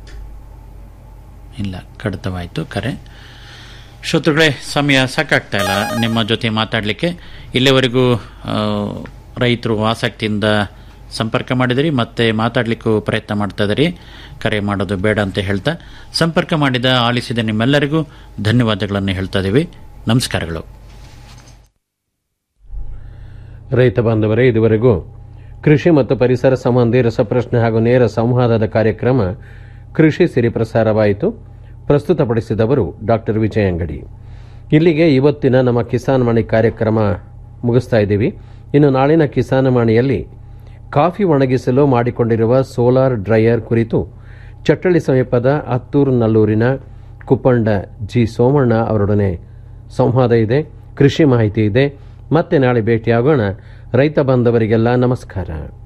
ಇಲ್ಲ ಕಡಿತವಾಯಿತು ಕರೆ ಶ್ರೋತೃಗಳೇ ಸಮಯ ಸಾಕಾಗ್ತಾ ಇಲ್ಲ ನಿಮ್ಮ ಜೊತೆ ಮಾತಾಡಲಿಕ್ಕೆ ಇಲ್ಲಿವರೆಗೂ ಆ, ರೈತರು ಆಸಕ್ತಿಯಿಂದ ಸಂಪರ್ಕ ಮಾಡಿದಿರಿ ಮತ್ತೆ ಮಾತಾಡಲಿಕ್ಕೂ ಪ್ರಯತ್ನ ಮಾಡ್ತಾ ಇದ್ದೀರಿ ಕರೆ ಮಾಡೋದು ಬೇಡ ಅಂತ ಹೇಳ್ತಾ ಸಂಪರ್ಕ ಮಾಡಿದ ಆಲಿಸಿದ ನಿಮ್ಮೆಲ್ಲರಿಗೂ ಧನ್ಯವಾದಗಳನ್ನು ಹೇಳ್ತಾ ಇದ್ದೀವಿ ನಮಸ್ಕಾರಗಳು ರೈತ ಬಾಂಧವರೇ ಇದುವರೆಗೂ ಕೃಷಿ ಮತ್ತು ಪರಿಸರ ಸಂಬಂಧಿ ರಸಪ್ರಶ್ನೆ ಹಾಗೂ ನೇರ ಸಂವಾದದ ಕಾರ್ಯಕ್ರಮ ಕೃಷಿ ಸಿರಿ ಪ್ರಸಾರವಾಯಿತು ಪ್ರಸ್ತುತಪಡಿಸಿದವರು ಡಾಕ್ಟರ್ ವಿಜಯ ಅಂಗಡಿ ಇಲ್ಲಿಗೆ ಇವತ್ತಿನ ನಮ್ಮ ಕಿಸಾನ್ ಮಣಿ ಕಾರ್ಯಕ್ರಮ ಮುಗಿಸ್ತಾ ಇದ್ದೀವಿ ಇನ್ನು ನಾಳಿನ ಕಿಸಾನ್ ಮಣಿಯಲ್ಲಿ ಕಾಫಿ ಒಣಗಿಸಲು ಮಾಡಿಕೊಂಡಿರುವ ಸೋಲಾರ್ ಡ್ರೈಯರ್ ಕುರಿತು ಚಟ್ಟಳ್ಳಿ ಸಮೀಪದ ಹತ್ತೂರು ನಲ್ಲೂರಿನ ಕುಪ್ಪಂಡ ಜಿ ಸೋಮಣ್ಣ ಅವರೊಡನೆ ಸಂವಾದ ಇದೆ ಕೃಷಿ ಮಾಹಿತಿ ಇದೆ ಮತ್ತೆ ನಾಳೆ ಭೇಟಿಯಾಗೋಣ ರೈತ ಬಾಂಧವರಿಗೆಲ್ಲ ನಮಸ್ಕಾರ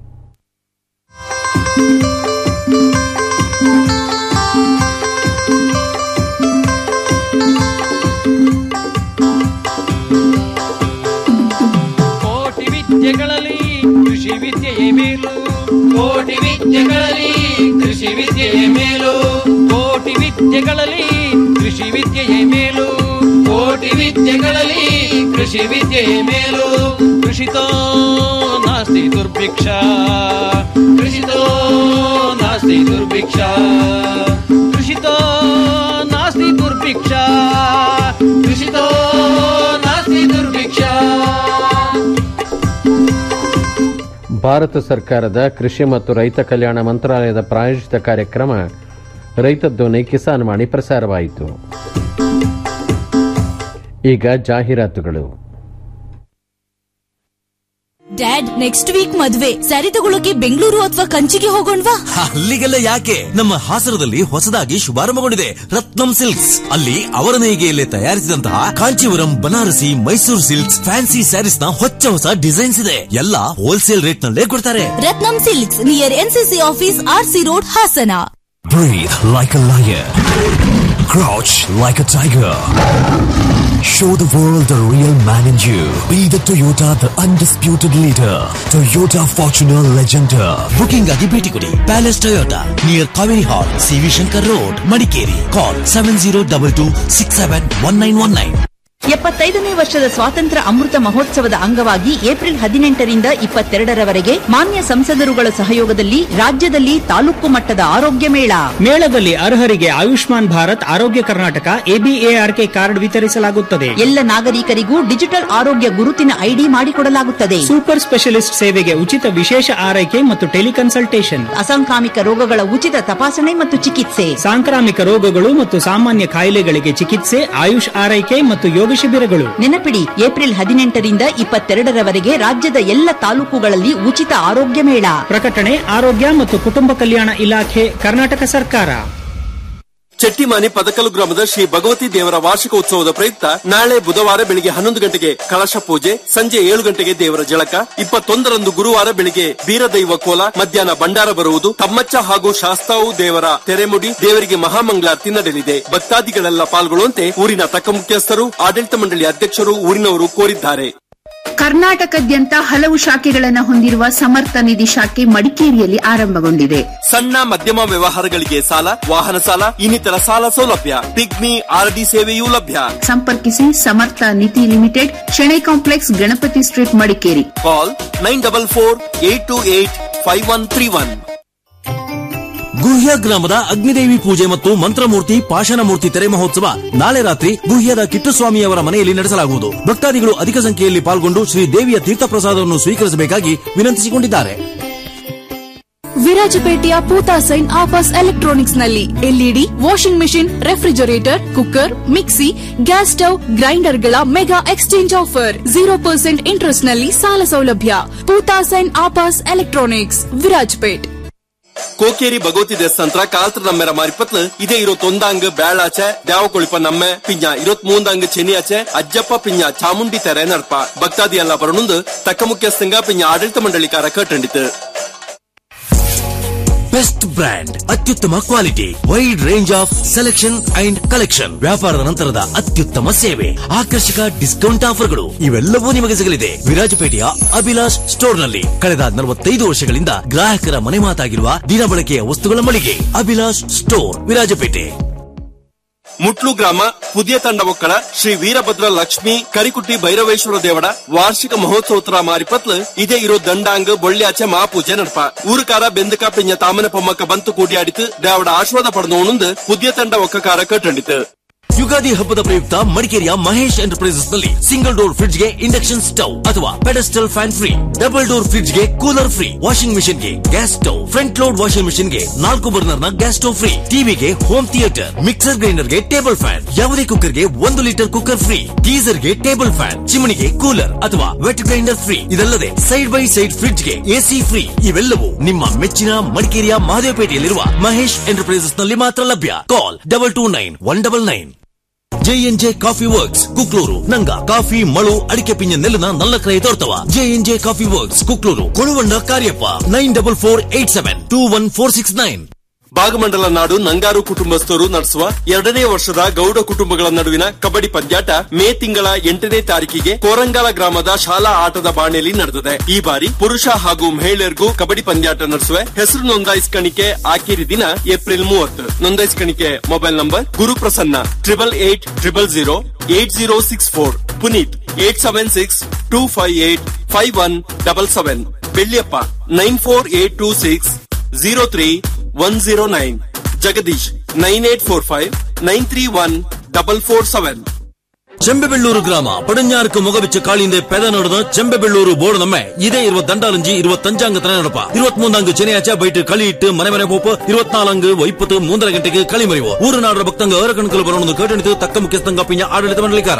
ಕೋಟಿ ವಿದ್ಯೆಗಳಲ್ಲಿ ಕೃಷಿ ವಿದ್ಯೆಯೇ ಮೇಲು ಕೋಟಿ ವಿದ್ಯೆಗಳಲ್ಲಿ ಕೃಷಿ ವಿದ್ಯೆಯೇ ಮೇಲು ಕೋಟಿ ವಿದ್ಯೆಗಳಲ್ಲಿ ಕೃಷಿ ವಿದ್ಯೆಯೇ ಮೇಲು ಕೋಟಿ ವಿದ್ಯೆಗಳಲ್ಲಿ ಕೃಷಿ ವಿದ್ಯೆಯೇ ಮೇಲು ಕೃಷಿತೋ ನಾಸ್ತಿ ದುರ್ಭಿಕ್ಷ ಕೃಷಿತೋ ನಾಸ್ತಿ ದುರ್ಭಿಕ್ಷ ಕೃಷಿತೋ ನಾಸ್ತಿ ದುರ್ಭಿಕ್ಷ ಕೃಷಿತೋ ನಾಸ್ತಿ ದುರ್ಭಿಕ್ಷ ಭಾರತ ಸರ್ಕಾರದ ಕೃಷಿ ಮತ್ತು ರೈತ ಕಲ್ಯಾಣ ಮಂತ್ರಾಲಯದ ಪ್ರಾಯೋಜಿತ ಕಾರ್ಯಕ್ರಮ ರೈತ ಧ್ವನಿ ಕಿಸಾನ್ ವಾಣಿ ಪ್ರಸಾರವಾಯಿತು ಈಗ ಜಾಹೀರಾತುಗಳು ಡ್ಯಾಡ್ ನೆಕ್ಸ್ಟ್ ವೀಕ್ ಮದ್ವೆ ಸ್ಯಾರಿ ತಗೊಳಕ್ಕೆ ಬೆಂಗಳೂರು ಅಥವಾ ಕಂಚಿಗೆ ಹೋಗೋಣವಾ ಅಲ್ಲಿಗೆಲ್ಲ ಯಾಕೆ ನಮ್ಮ ಹಾಸನದಲ್ಲಿ ಹೊಸದಾಗಿ ಶುಭಾರಂಭಗೊಂಡಿದೆ ರತ್ನಂ ಸಿಲ್ಕ್ಸ್ ಅಲ್ಲಿ ಅವರ ನೇಯ್ಗೆಯಲ್ಲೇ ತಯಾರಿಸಿದಂತಹ Kanchivaram Banarasi Mysuru silks fancy sarees ನ ಹೊಚ್ಚ ಹೊಸ ಡಿಸೈನ್ಸ್ ಇದೆ ಎಲ್ಲ ಹೋಲ್ಸೇಲ್ ರೇಟ್ ನಲ್ಲೇ ಕೊಡ್ತಾರೆ Ratnam silks near NCC office RC road Hassan Breathe like a lion. Crouch like a tiger. Show the world the real man in you. Be the Toyota, the undisputed leader. Toyota Fortuner Legender. Booking ಆಗಿ ಭೇಟಿ ಕೊಡಿ palace Toyota near Kaveri hall CV Shankar road Madikeri call seven zero double two six seven one nine one nine ಎಪ್ಪತ್ತೈದನೇ ವರ್ಷದ ಸ್ವಾತಂತ್ರ್ಯ ಅಮೃತ ಮಹೋತ್ಸವದ ಅಂಗವಾಗಿ ಏಪ್ರಿಲ್ ಹದಿನೆಂಟರಿಂದ ಇಪ್ಪತ್ತೆರಡರವರೆಗೆ ಮಾನ್ಯ ಸಂಸದರುಗಳ ಸಹಯೋಗದಲ್ಲಿ ರಾಜ್ಯದಲ್ಲಿ ತಾಲೂಕು ಮಟ್ಟದ ಆರೋಗ್ಯ ಮೇಳ ಮೇಳದಲ್ಲಿ ಅರ್ಹರಿಗೆ ಆಯುಷ್ಮಾನ್ ಭಾರತ್ ಆರೋಗ್ಯ ಕರ್ನಾಟಕ ಎಬಿಎಆರ್ಕೆ ಕಾರ್ಡ್ ವಿತರಿಸಲಾಗುತ್ತದೆ ಎಲ್ಲ ನಾಗರಿಕರಿಗೂ ಡಿಜಿಟಲ್ ಆರೋಗ್ಯ ಗುರುತಿನ ಐಡಿ ಮಾಡಿಕೊಡಲಾಗುತ್ತದೆ ಸೂಪರ್ ಸ್ಪೆಷಲಿಸ್ಟ್ ಸೇವೆಗೆ ಉಚಿತ ವಿಶೇಷ ಆರೈಕೆ ಮತ್ತು ಟೆಲಿಕನ್ಸಲ್ಟೇಷನ್ ಅಸಾಂಕ್ರಾಮಿಕ ರೋಗಗಳ ಉಚಿತ ತಪಾಸಣೆ ಮತ್ತು ಚಿಕಿತ್ಸೆ ಸಾಂಕ್ರಾಮಿಕ ರೋಗಗಳು ಮತ್ತು ಸಾಮಾನ್ಯ ಕಾಯಿಲೆಗಳಿಗೆ ಚಿಕಿತ್ಸೆ ಆಯುಷ್ ಆರೈಕೆ ಮತ್ತು ಯೋಗ ಶಿಬಿರಗಳು ನೆನಪಿಡಿ ಏಪ್ರಿಲ್ ಹದಿನೆಂಟರಿಂದ ಇಪ್ಪತ್ತೆರಡರವರೆಗೆ ರಾಜ್ಯದ ಎಲ್ಲ ತಾಲೂಕುಗಳಲ್ಲಿ ಉಚಿತ ಆರೋಗ್ಯ ಮೇಳ ಪ್ರಕಟಣೆ ಆರೋಗ್ಯ ಮತ್ತು ಕುಟುಂಬ ಕಲ್ಯಾಣ ಇಲಾಖೆ ಕರ್ನಾಟಕ ಸರ್ಕಾರ ಚೆಟ್ಟಿಮಾನಿ ಪದಕಲು ಗ್ರಾಮದ ಶ್ರೀ ಭಗವತಿ ದೇವರ ವಾರ್ಷಿಕ ಉತ್ಸವದ ಪ್ರಯುಕ್ತ ನಾಳೆ ಬುಧವಾರ ಬೆಳಿಗ್ಗೆ ಹನ್ನೊಂದು ಗಂಟೆಗೆ ಕಳಶ ಪೂಜೆ ಸಂಜೆ ಏಳು ಗಂಟೆಗೆ ದೇವರ ಜಳಕ ಇಪ್ಪತ್ತೊಂದರಂದು ಗುರುವಾರ ಬೆಳಿಗ್ಗೆ ಬೀರದೈವ ಕೋಲ ಮಧ್ಯಾಹ್ನ ಭಂಡಾರ ಬರುವುದು ತಮ್ಮಚ್ಚ ಹಾಗೂ ಶಾಸ್ತಾವು ದೇವರ ತೆರೆಮುಡಿ ದೇವರಿಗೆ ಮಹಾಮಂಗಳಾರತಿ ನಡೆಯಲಿದೆ ಭಕ್ತಾದಿಗಳೆಲ್ಲ ಪಾಲ್ಗೊಳ್ಳುವಂತೆ ಊರಿನ ತಕ್ಕ ಮುಖ್ಯಸ್ಥರು ಆಡಳಿತ ಮಂಡಳಿ ಅಧ್ಯಕ್ಷರು ಊರಿನವರು ಕೋರಿದ್ದಾರೆ ಕರ್ನಾಟಕದ್ಯಂತ ಹಲವು ಶಾಖೆಗಳನ್ನು ಹೊಂದಿರುವ ಸಮರ್ಥ ನಿಧಿ ಶಾಖೆ ಮಡಿಕೇರಿಯಲ್ಲಿ ಆರಂಭಗೊಂಡಿದೆ ಸಣ್ಣ ಮಧ್ಯಮ ವ್ಯವಹಾರಗಳಿಗೆ ಸಾಲ ವಾಹನ ಸಾಲ ಇನ್ನಿತರ ಸಾಲ ಸೌಲಭ್ಯ ಪಿಗ್ಮಿ ಆರ್ಡಿ ಸೇವೆಯೂ ಲಭ್ಯ ಸಂಪರ್ಕಿಸಿ Samartha Nidhi limited Shenoy complex Ganapati street Madikeri call nine double four eight two eight five one three one Guhya ಗ್ರಾಮದ ಅಗ್ನಿದೇವಿ ಪೂಜೆ ಮತ್ತು ಮಂತ್ರಮೂರ್ತಿ ಪಾಷಾಣ ಮೂರ್ತಿ ತೆರೆ ಮಹೋತ್ಸವ ನಾಳೆ ರಾತ್ರಿ ಗುಹ್ಯದ ಕಿಟ್ಟುಸ್ವಾಮಿಯವರ ಮನೆಯಲ್ಲಿ ನಡೆಸಲಾಗುವುದು ಭಕ್ತಾದಿಗಳು ಅಧಿಕ ಸಂಖ್ಯೆಯಲ್ಲಿ ಪಾಲ್ಗೊಂಡು ಶ್ರೀ ದೇವಿಯ ತೀರ್ಥಪ್ರಸಾದವನ್ನು ಸ್ವೀಕರಿಸಬೇಕಾಗಿ ವಿನಂತಿಸಿಕೊಂಡಿದ್ದಾರೆ ವಿರಾಜಪೇಟೆಯ ಪೂತಾಸೈನ್ ಆಫರ್ಸ್ ಎಲೆಕ್ಟ್ರಾನಿಕ್ಸ್ ನಲ್ಲಿ LED washing machine refrigerator cooker mixie gas stove ಗ್ರೈಂಡರ್ಗಳ mega exchange offer zero percent interest ನಲ್ಲಿ ಸಾಲ ಸೌಲಭ್ಯ ಪೂತಾಸೈನ್ ಆಫರ್ಸ್ ಎಲೆಕ್ಟ್ರಾನಿಕ್ಸ್ ವಿರಾಜಪೇಟ್ ಕೋಕೇರಿ ಭಗವತಿ ದೇವಸ್ಥಾನ ಕಾಲ್ತ್ರ ನಮ್ಮೆರ ಮಾರಿಪತ್ಲು ಇದೇ ಇರೋತ್ತೊಂದಾಂಗ್ ಬೇಳಾಚೆ ದ್ಯಾವಕೊಳಿಪ ನಮ್ಮೆ ಪಿಂಜ ಇರೋತ್ ಮೂಂದಾಂಗ್ ಚೆನ್ನಿಯಾಚೆ ಅಜ್ಜಪ್ಪ ಪಿಂಜ ಚಾಮುಂಡಿ ತೆರೆ ನಡ್ಪ ಭಕ್ತಾದಿ ಎಲ್ಲ ಬರನುಂದು ತಕ್ಕ ಮುಖ್ಯಸ್ಥಂಗ ಪಿಂಜ ಆಡಳಿತ ಮಂಡಳಿಕಾರ ಕಟ್ಟಂಡಿತು ಬೆಸ್ಟ್ ಬ್ರ್ಯಾಂಡ್ ಅತ್ಯುತ್ತಮ quality wide range of selection and collection ವ್ಯಾಪಾರದ ನಂತರದ ಅತ್ಯುತ್ತಮ ಸೇವೆ ಆಕರ್ಷಕ ಡಿಸ್ಕೌಂಟ್ ಆಫರ್ಗಳು ಇವೆಲ್ಲವೂ ನಿಮಗೆ ಸಿಗಲಿದೆ ವಿರಾಜಪೇಟೆಯ ಅಭಿಲಾಷ್ ಸ್ಟೋರ್ ನಲ್ಲಿ ಕಳೆದ ನಲವತ್ತೈದು ವರ್ಷಗಳಿಂದ ಗ್ರಾಹಕರ ಮನೆ ಮಾತಾಗಿರುವ ದಿನಬಳಕೆಯ ವಸ್ತುಗಳ ಮಳಿಗೆ ಅಭಿಲಾಷ್ ಸ್ಟೋರ್ ವಿರಾಜಪೇಟೆ ಮುಟ್ಲು ಗ್ರಾಮ ಪುದಿಯ ತಂಡ ಒಕ್ಕಳ ಶ್ರೀ ವೀರಭದ್ರ ಲಕ್ಷ್ಮಿ ಕರಿಕುಟ್ಟಿ ಭೈರವೇಶ್ವರ ದೇವಡ ವಾರ್ಷಿಕ ಮಹೋತ್ಸವತ್ರ ಮಾರಿಪತ್ಲು ಇದೇ ಇರೋ ದಂಡಾಂಗ್ ಬೊಳ್ಳ್ಯಾಚೆ ಮಹಾಪೂಜೆ ನಡ್ಪ ಊರುಕಾರ ಬೆಂದಕ ಪಿಂಜ ತಾಮನ ಪೊಮ್ಮಕ್ಕ ಬಂತು ಕೂಡಿಯಾಡಿತು ದೇವಡ ಆಶ್ವಾದ ಪಡೆದವನುಂದು ಪುದಿಯ ತಂಡ ಒಕ್ಕಕಾರ ಕಟ್ಟಂಡಿತು ಯುಗಾದಿ ಹಬ್ಬದ ಪ್ರಯುಕ್ತ ಮಡಿಕೇರಿಯ ಮಹೇಶ್ ಎಂಟರ್ಪ್ರೈಸಸ್ ನಲ್ಲಿ ಸಿಂಗಲ್ ಡೋರ್ ಫ್ರಿಡ್ಜ್ ಗೆ ಇಂಡಕ್ಷನ್ ಸ್ಟವ್ ಅಥವಾ pedestal fan free double door fridge ಗೆ ಕೂಲರ್ ಫ್ರೀ ವಾಷಿಂಗ್ ಮಿಷಿನ್ ಗೆ gas stove front load washing machine ಗೆ ನಾಲ್ಕು ಬರ್ನರ್ ನ ಗ್ಯಾಸ್ ಸ್ಟವ್ ಫ್ರೀ ಟಿವಿಗೆ ಹೋಮ್ ಥಿಯೇಟರ್ ಮಿಕ್ಸರ್ ಗ್ರೈಂಡರ್ ಗೆ ಟೇಬಲ್ ಫ್ಯಾನ್ ಯಾವುದೇ ಕುಕ್ಕರ್ ಗೆ ಒಂದು ಲೀಟರ್ ಕುಕ್ಕರ್ ಫ್ರೀ ಗೀಸರ್ ಗೆ ಟೇಬಲ್ ಫ್ಯಾನ್ ಚಿಮಣಿಗೆ ಕೂಲರ್ ಅಥವಾ ವೆಟ್ ಗ್ರೈಂಡರ್ ಫ್ರೀ ಇದಲ್ಲದೆ ಸೈಡ್ ಬೈ ಸೈಡ್ ಫ್ರಿಡ್ಜ್ ಗೆ ಎಸಿ ಫ್ರೀ ಇವೆಲ್ಲವೂ ನಿಮ್ಮ ಮೆಚ್ಚಿನ ಮಡಿಕೇರಿಯ ಮಹದೇವಪೇಟೆಯಲ್ಲಿರುವ ಮಹೇಶ್ ಎಂಟರ್ಪ್ರೈಸಸ್ ನಲ್ಲಿ ಮಾತ್ರ ಲಭ್ಯ call double two nine one double nine JNJ coffee works Kukloor ನಂಗ ಕಾಫಿ ಮಳು ಅಡಿಕೆ ಪಿಂಜ ನೆಲ್ಲಿನ ನಲ್ಲ ಕ್ರಯ ತೋರ್ತವ JNJ coffee works Kukloor Koluvanda Kariappa nine double four eight seven two one four six nine Bhagamandala ನಾಡು ನಂಗಾರು ಕುಟುಂಬಸ್ಥರು ನಡೆಸುವ ಎರಡನೇ ವರ್ಷದ ಗೌಡ ಕುಟುಂಬಗಳ ನಡುವಿನ ಕಬಡ್ಡಿ ಪಂದ್ಯಾಟ ಮೇ ತಿಂಗಳ ಎಂಟನೇ ತಾರೀಕಿಗೆ ಕೋರಂಗಾಲ ಗ್ರಾಮದ ಶಾಲಾ ಆಟದ ಬಾಣೆಯಲ್ಲಿ ನಡೆದಿದೆ ಈ ಬಾರಿ ಪುರುಷ ಹಾಗೂ ಮಹಿಳೆಯರಿಗೂ ಕಬಡ್ಡಿ ಪಂದ್ಯಾಟ ನಡೆಸುವ ಹೆಸರು ನೋಂದಾಯಿಸ್ಕಣಿಕೆ ಆಖರಿ ದಿನ ಏಪ್ರಿಲ್ ಮೂವತ್ತು ನೋಂದಾಯಿಸ್ಕಣಿಕೆ mobile number Guruprasanna triple eight triple zero eight zero six four Puneeth eight seven six two five eight five one double seven Belliappa nine four eight two six zero three one zero nine Jagadish nine eight four five nine three one double four seven Chembellur ഗ്രാമ പടിഞ്ഞാർക്ക് മുഖവിച്ച് കാളിന്റെ പെത നടന്ന് ചെമ്പെള്ളൂർ ബോർഡ് നമ്മെ ഇതേ ഇരുപത്തിരണ്ടാലഞ്ച് ഇരുപത്തഞ്ചാംഗ് തന്നെ നടപ്പ ഇരുപത്തിമൂന്നാംഗ് ശനിയാഴ്ച ബൈറ്റ് കളിയിട്ട് മನೆ ಮನೆ പോപ്പ് ഇരുപത്തിനാലാംഗ് വൈപ്പത്ത് മൂന്നര ಗಂಟೆಗೆ കളി ಮರೆಯುವ ಊರು ನಾಡರ ಭಕ್ತಂಗ ಏರ ಕಣಕಲು ಬರೋಣ ಕೇಟಣಿತು ತಕ್ಕ ಮುಖ್ಯಸ್ಥಂಗ ಪಿಂಜ ಆಡಳಿತ ಮಂಡಳಿಕಾರ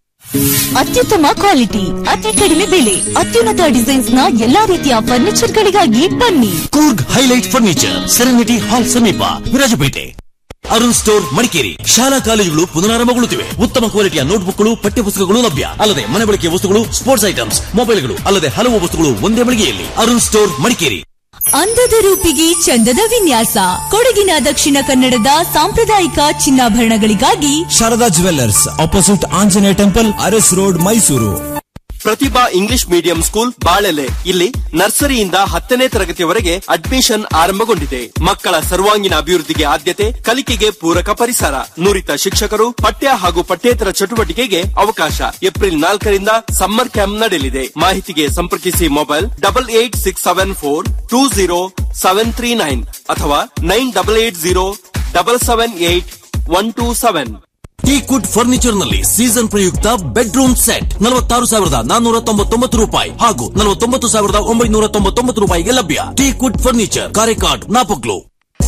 ಅತ್ಯುತ್ತಮ ಕ್ವಾಲಿಟಿ ಅತಿ ಕಡಿಮೆ ಬೆಲೆ ಅತ್ಯುನ್ನತ ಡಿಸೈನ್ಸ್ ನ ಎಲ್ಲಾ ರೀತಿಯ ಫರ್ನಿಚರ್ ಗಳಿಗಾಗಿ ಬನ್ನಿ Coorg highlight furniture serenity hall ಸಮೀಪ ವಿರಾಜಪೇಟೆ ಅರುಣ್ ಸ್ಟೋರ್ ಮಡಿಕೇರಿ ಶಾಲಾ ಕಾಲೇಜುಗಳು ಪುನರಾರಂಭಗೊಳ್ಳುತ್ತಿವೆ ಉತ್ತಮ ಕ್ವಾಲಿಟಿಯ ನೋಟ್ಬುಕ್ಗಳು ಪಠ್ಯಪುಸ್ತಕಗಳು ಲಭ್ಯ ಅಲ್ಲದೆ ಮನೆ ಬಳಕೆಯ ವಸ್ತುಗಳು ಸ್ಪೋರ್ಟ್ಸ್ ಐಟಮ್ಸ್ ಮೊಬೈಲ್ಗಳು ಅಲ್ಲದೆ ಹಲವು ವಸ್ತುಗಳು ಒಂದೇ ಮಳಿಗೆಯಲ್ಲಿ ಅರುಣ್ ಸ್ಟೋರ್ ಮಡಿಕೇರಿ ಅಂದದ ರೂಪಿಗೆ ಚಂದದ ವಿನ್ಯಾಸ ಕೊಡಗಿನ ದಕ್ಷಿಣ ಕನ್ನಡದ ಸಾಂಪ್ರದಾಯಿಕ ಚಿನ್ನಾಭರಣಗಳಿಗಾಗಿ Sharada jewellers opposite Anjaneya temple Aras road Mysuru Pratibha English medium school Balele ಇಲ್ಲಿ ನರ್ಸರಿಯಿಂದ ಹತ್ತನೇ ತರಗತಿಯವರೆಗೆ ಅಡ್ಮಿಷನ್ ಆರಂಭಗೊಂಡಿದೆ ಮಕ್ಕಳ ಸರ್ವಾಂಗೀಣ ಅಭಿವೃದ್ಧಿಗೆ ಆದ್ಯತೆ ಕಲಿಕೆಗೆ ಪೂರಕ ಪರಿಸರ ನುರಿತ ಶಿಕ್ಷಕರು ಪಠ್ಯ ಹಾಗೂ ಪಠ್ಯೇತರ ಚಟುವಟಿಕೆಗೆ ಅವಕಾಶ ಏಪ್ರಿಲ್ ನಾಲ್ಕರಿಂದ ಸಮ್ಮರ್ ಕ್ಯಾಂಪ್ ನಡೆಯಲಿದೆ ಮಾಹಿತಿಗೆ ಸಂಪರ್ಕಿಸಿ mobile double eight six seven four two zero seven three nine ಅಥವಾ nine double eight zero double seven eight one two seven ಟೀ ಕುಡ್ ಫರ್ನಿಚರ್ ನಲ್ಲಿ ಸೀಸನ್ ಪ್ರಯುಕ್ತ ಬೆಡ್ರೂಮ್ ಸೆಟ್ ನಲವತ್ತಾರು ಸಾವಿರದ ನಾನ್ನೂರ ತೊಂಬತ್ತೊಂಬತ್ತು ರೂಪಾಯಿ ಹಾಗೂ ನಲವತ್ತೊಂಬತ್ತು ಸಾವಿರದ ಒಂಬೈನೂರ ತೊಂಬತ್ತೊಂಬತ್ತು ರೂಪಾಯಿಗೆ ಲಭ್ಯ ಟೀ ಕುಡ್ ಫರ್ನಿಚರ್ ಕಾರೆಕಾಡ್ ನಾಪಕ್ಲು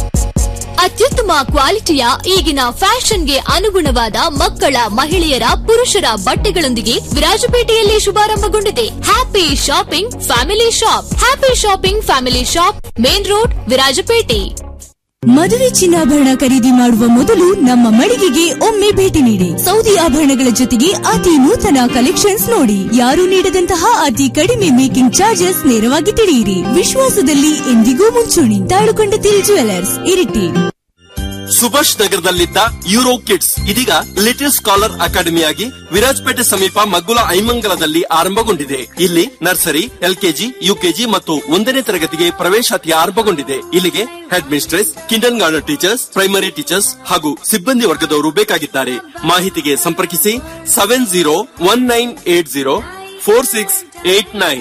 ಅತ್ಯುತ್ತಮ ಕ್ವಾಲಿಟಿಯ ಈಗಿನ ಫ್ಯಾಷನ್ಗೆ ಅನುಗುಣವಾದ ಮಕ್ಕಳ ಮಹಿಳೆಯರ ಪುರುಷರ ಬಟ್ಟೆಗಳೊಂದಿಗೆ ವಿರಾಜಪೇಟೆಯಲ್ಲಿ ಶುಭಾರಂಭಗೊಂಡಿದೆ happy shopping family shop happy shopping family shop main road Virajpet ಮದುವೆ ಚಿನ್ನಾಭರಣ ಖರೀದಿ ಮಾಡುವ ಮೊದಲು ನಮ್ಮ ಮಳಿಗೆಗೆ ಒಮ್ಮೆ ಭೇಟಿ ನೀಡಿ ಸೌದಿ ಆಭರಣಗಳ ಜೊತೆಗೆ ಅತಿ ನೂತನ ಕಲೆಕ್ಷನ್ಸ್ ನೋಡಿ ಯಾರು ನೀಡದಂತಹ ಅತಿ ಕಡಿಮೆ ಮೇಕಿಂಗ್ ಚಾರ್ಜಸ್ ನೇರವಾಗಿ ತಿಳಿಯಿರಿ ವಿಶ್ವಾಸದಲ್ಲಿ ಎಂದಿಗೂ ಮುಂಚೂಣಿ ತಾಳುಕೊಂಡ ತಿಲ್ ಜುವೆಲರ್ಸ್ ಇರಿಟಿ ಸುಭಾಷ್ ನಗರದಲ್ಲಿದ್ದ ಯೂರೋ ಕಿಡ್ಸ್ ಇದೀಗ ಲಿಟಲ್ ಸ್ಕಾಲರ್ ಅಕಾಡೆಮಿಯಾಗಿ ವಿರಾಜಪೇಟೆ ಸಮೀಪ ಮಗ್ಗುಲ ಐಮಂಗಲದಲ್ಲಿ ಆರಂಭಗೊಂಡಿದೆ ಇಲ್ಲಿ ನರ್ಸರಿ ಎಲ್ಕೆಜಿ ಯುಕೆಜಿ ಮತ್ತು ಒಂದನೇ ತರಗತಿಗೆ ಪ್ರವೇಶಾತಿ ಆರಂಭಗೊಂಡಿದೆ ಇಲ್ಲಿಗೆ headmistress kindergarten teachers primary teachers ಹಾಗೂ ಸಿಬ್ಬಂದಿ ವರ್ಗದವರು ಬೇಕಾಗಿದ್ದಾರೆ ಮಾಹಿತಿಗೆ ಸಂಪರ್ಕಿಸಿ seven zero one nine eight zero four six eight nine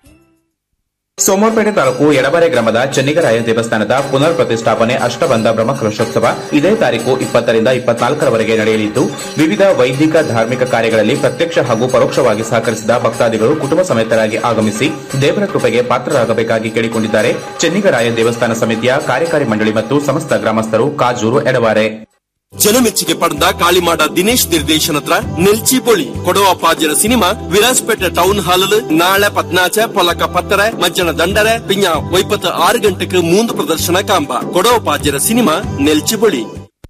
Somwarpet taluk Edabare ಗ್ರಾಮದ ಚೆನ್ನಿಗರಾಯ ದೇವಸ್ಥಾನದ ಪುನರ್ ಪ್ರತಿಷ್ಠಾಪನೆ ಅಷ್ಟಬಂಧ ಬ್ರಹ್ಮಕಲಶೋತ್ಸವ ಇದೇ ತಾರೀಕು ಇಪ್ಪತ್ತರಿಂದ ಇಪ್ಪತ್ನಾಲ್ಕರವರೆಗೆ ನಡೆಯಲಿದ್ದು ವಿವಿಧ ವೈದಿಕ ಧಾರ್ಮಿಕ ಕಾರ್ಯಗಳಲ್ಲಿ ಪ್ರತ್ಯಕ್ಷ ಹಾಗೂ ಪರೋಕ್ಷವಾಗಿ ಸಹಕರಿಸಿದ ಭಕ್ತಾದಿಗಳು ಕುಟುಂಬ ಸಮೇತರಾಗಿ ಆಗಮಿಸಿ ದೇವರ ಕೃಪೆಗೆ ಪಾತ್ರರಾಗಬೇಕಾಗಿ ಕೇಳಿಕೊಂಡಿದ್ದಾರೆ ಚೆನ್ನಿಗರಾಯ ದೇವಸ್ಥಾನ ಸಮಿತಿಯ ಕಾರ್ಯಕಾರಿ ಮಂಡಳಿ ಮತ್ತು ಸಮಸ್ತ ಗ್ರಾಮಸ್ಥರು ಕಾಜೂರು ಎಡಬಾರೆ ಜನಮೆಚ್ಚುಗೆ ಪಡೆದ ಕಾಳಿಮಾಡ ದಿನೇಶ್ ನಿರ್ದೇಶನ ಹತ್ರ ನೆಲ್ಚಿ ಪೊಳಿ ಕೊಡವ ಪಾಜರ ಸಿನಿಮಾ ವಿರಾಜ್ಪೇಟೆ ಟೌನ್ ಹಾಲ್ ನಾಳೆ ಪದ್ನಾಚ ಪೊಲಕ ಪತ್ತರ ಮಜ್ಜನ ದಂಡರ ಪಿಂಜ ಒಯ್ಪತ್ತು ಆರು ಗಂಟೆಗೆ ಮೂಂದು ಪ್ರದರ್ಶನ ಕಾಂಬ ಕೊಡವ ಪಾಜರ ಸಿನಿಮಾ ನೆಲ್ಚಿ ಪೊಳಿ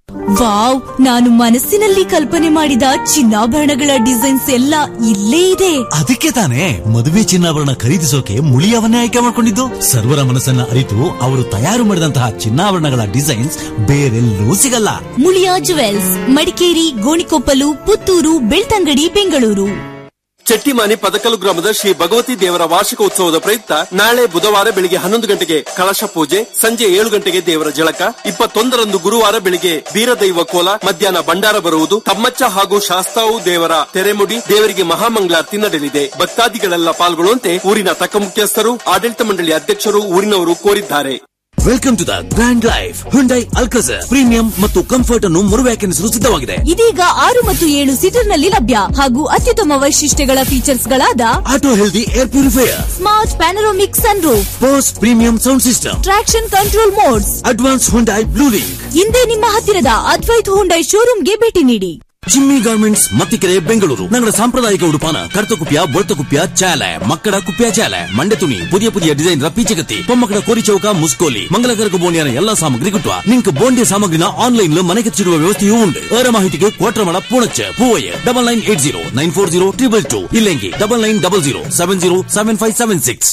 ವಾವ್ ನಾನು ಮನಸ್ಸಿನಲ್ಲಿ ಕಲ್ಪನೆ ಮಾಡಿದ ಚಿನ್ನಾಭರಣಗಳ ಡಿಸೈನ್ಸ್ ಎಲ್ಲ ಇಲ್ಲೇ ಇದೆ ಅದಕ್ಕೆ ತಾನೇ ಮದುವೆ ಚಿನ್ನಾಭರಣ ಖರೀದಿಸೋಕೆ ಮುಳಿಯವನ್ನೇ ಆಯ್ಕೆ ಮಾಡಿಕೊಂಡಿದ್ದು ಸರ್ವರ ಮನಸ್ಸನ್ನ ಅರಿತು ಅವರು ತಯಾರು ಮಾಡಿದಂತಹ ಚಿನ್ನಾಭರಣಗಳ ಡಿಸೈನ್ಸ್ ಬೇರೆಲ್ಲೂ ಸಿಗಲ್ಲ ಮುಳಿಯಾ ಜುವೆಲ್ಸ್ ಮಡಿಕೇರಿ ಗೋಣಿಕೊಪ್ಪಲು ಪುತ್ತೂರು ಬೆಳ್ತಂಗಡಿ ಬೆಂಗಳೂರು ಚೆಟ್ಟಿಮಾನಿ ಪದಕಲು ಗ್ರಾಮದ ಶ್ರೀ ಭಗವತಿ ದೇವರ ವಾರ್ಷಿಕ ಉತ್ಸವದ ಪ್ರಯುಕ್ತ ನಾಳೆ ಬುಧವಾರ ಬೆಳಿಗ್ಗೆ ಹನ್ನೊಂದು ಗಂಟೆಗೆ ಕಳಶ ಪೂಜೆ ಸಂಜೆ ಏಳು ಗಂಟೆಗೆ ದೇವರ ಜಳಕ ಇಪ್ಪತ್ತೊಂದರಂದು ಗುರುವಾರ ಬೆಳಿಗ್ಗೆ ಬೀರದೈವ ಕೋಲ ಮಧ್ಯಾಹ್ನ ಭಂಡಾರ ಬರುವುದು ತಮ್ಮಚ್ಚ ಹಾಗೂ ಶಾಸ್ತಾವು ದೇವರ ತೆರೆಮುಡಿ ದೇವರಿಗೆ ಮಹಾಮಂಗಳಾರತಿ ನಡೆಯಲಿದೆ ಭಕ್ತಾದಿಗಳೆಲ್ಲ ಪಾಲ್ಗೊಳ್ಳುವಂತೆ ಊರಿನ ತಕ್ಕ ಮುಖ್ಯಸ್ಥರು ಆಡಳಿತ ಮಂಡಳಿ ಅಧ್ಯಕ್ಷರು ಊರಿನವರು ಕೋರಿದ್ದಾರೆ welcome to the grand life Hyundai Alcazar premium ಮತ್ತು ಕಂಫರ್ಟ್ ಅನ್ನು ಮರು ವ್ಯಾಖ್ಯಾನಿಸಲು ಸಿದ್ಧವಾಗಿದೆ ಇದೀಗ ಆರು ಮತ್ತು ಏಳು ಸೀಟರ್ ನಲ್ಲಿ ಲಭ್ಯ ಹಾಗೂ ಅತ್ಯುತ್ತಮ ವೈಶಿಷ್ಟ್ಯಗಳ ಫೀಚರ್ಸ್ ಗಳಾದ auto healthy air purifier smart panoramic sunroof Bose premium sound system traction control modes advance Hyundai blue link ಹಿಂದೆ ನಿಮ್ಮ ಹತ್ತಿರದ ಅದ್ವೈತ್ ಹುಂಡೈ ಶೋರೂಮ್ಗೆ ಭೇಟಿ ನೀಡಿ ಜಿಮ್ಮಿ ಗಾರ್ಮೆಂಟ್ಸ್ ಮತ್ತಿಕೆರೆ ಬೆಂಗಳೂರು ನಗರ ಸಾಂಪ್ರದಾಯಿಕ ಉಡುಪಾನ ಕರ್ತಕುಪ್ಯ ಬೊಳ್ತಕುಪ್ಯ ಚಾಲೆ ಮಕ್ಕಳ ಕುಪ್ಯ ಚಾಲೆ ಮಂಡೆ ತುಣಿ ಪುದಿಯ ಪುದಿಯ ಡಿಸೈನ್ ಪೀಚಗತ್ತಿ ಪೊಮ್ಮಕ್ಕಳ ಕೋರಿ ಚೌಕ ಮುಸ್ಕೋಲಿ ಮಂಗಲಕರಕ ಬೋಣಿಯನ ಎಲ್ಲಾ ಸಾಮಗ್ರಿ ಗಿಟ್ಟುವ ನಿಂಕ್ ಬೋಂಡಿ ಸಾಮಗ್ರಿನ ಆನ್ಲೈನ್ ಮನೆಗೆ ಚಿಡುವ ವ್ಯವಸ್ಥೆಯೂ ಉಂಟು ಅವರ ಮಾಹಿತಿಗೆ Kotramala Poonacha Poovaiah double nine eight zero nine four zero triple two ಇಲ್ಲೆಂಗಿ double nine double zero seven zero seven five seven six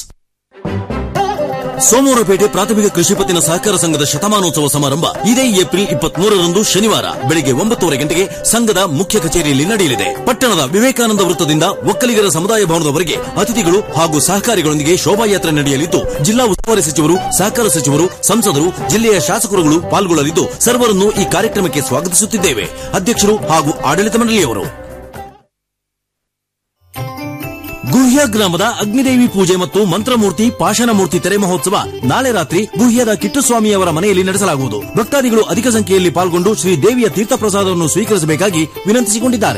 Somwarpet ಪ್ರಾಥಮಿಕ ಕೃಷಿ ಪತ್ತಿನ ಸಹಕಾರ ಸಂಘದ ಶತಮಾನೋತ್ಸವ ಸಮಾರಂಭ ಇದೇ ಏಪ್ರಿಲ್ ಇಪ್ಪತ್ಮೂರರಂದು ಶನಿವಾರ ಬೆಳಿಗ್ಗೆ ಒಂಬತ್ತುವರೆ ಗಂಟೆಗೆ ಸಂಘದ ಮುಖ್ಯ ಕಚೇರಿಯಲ್ಲಿ ನಡೆಯಲಿದೆ ಪಟ್ಟಣದ ವಿವೇಕಾನಂದ ವೃತ್ತದಿಂದ ಒಕ್ಕಲಿಗರ ಸಮುದಾಯ ಭವನದವರೆಗೆ ಅತಿಥಿಗಳು ಹಾಗೂ ಸಹಕಾರಿಗಳೊಂದಿಗೆ ಶೋಭಾಯಾತ್ರೆ ನಡೆಯಲಿದ್ದು ಜಿಲ್ಲಾ ಉಸ್ತುವಾರಿ ಸಚಿವರು ಸಹಕಾರ ಸಚಿವರು ಸಂಸದರು ಜಿಲ್ಲೆಯ ಶಾಸಕರುಗಳು ಪಾಲ್ಗೊಳ್ಳಲಿದ್ದು ಸರ್ವರನ್ನು ಈ ಕಾರ್ಯಕ್ರಮಕ್ಕೆ ಸ್ವಾಗತಿಸುತ್ತಿದ್ದೇವೆ ಅಧ್ಯಕ್ಷರು ಹಾಗೂ ಆಡಳಿತ ಮಂಡಳಿಯವರು ಗುಹ್ಯ ಗ್ರಾಮದ ಅಗ್ನಿದೇವಿ ಪೂಜೆ ಮತ್ತು ಮಂತ್ರಮೂರ್ತಿ ಪಾಷಾಣಮೂರ್ತಿ ತೆರೆ ಮಹೋತ್ಸವ ನಾಳೆ ರಾತ್ರಿ ಗುಹ್ಯದ ಕಿಟ್ಟುಸ್ವಾಮಿಯವರ ಮನೆಯಲ್ಲಿ ನಡೆಸಲಾಗುವುದು ಭಕ್ತಾದಿಗಳು ಅಧಿಕ ಸಂಖ್ಯೆಯಲ್ಲಿ ಪಾಲ್ಗೊಂಡು ಶ್ರೀ ದೇವಿಯ ತೀರ್ಥಪ್ರಸಾದವನ್ನು ಸ್ವೀಕರಿಸಬೇಕಾಗಿ ವಿನಂತಿಸಿಕೊಂಡಿದ್ದಾರೆ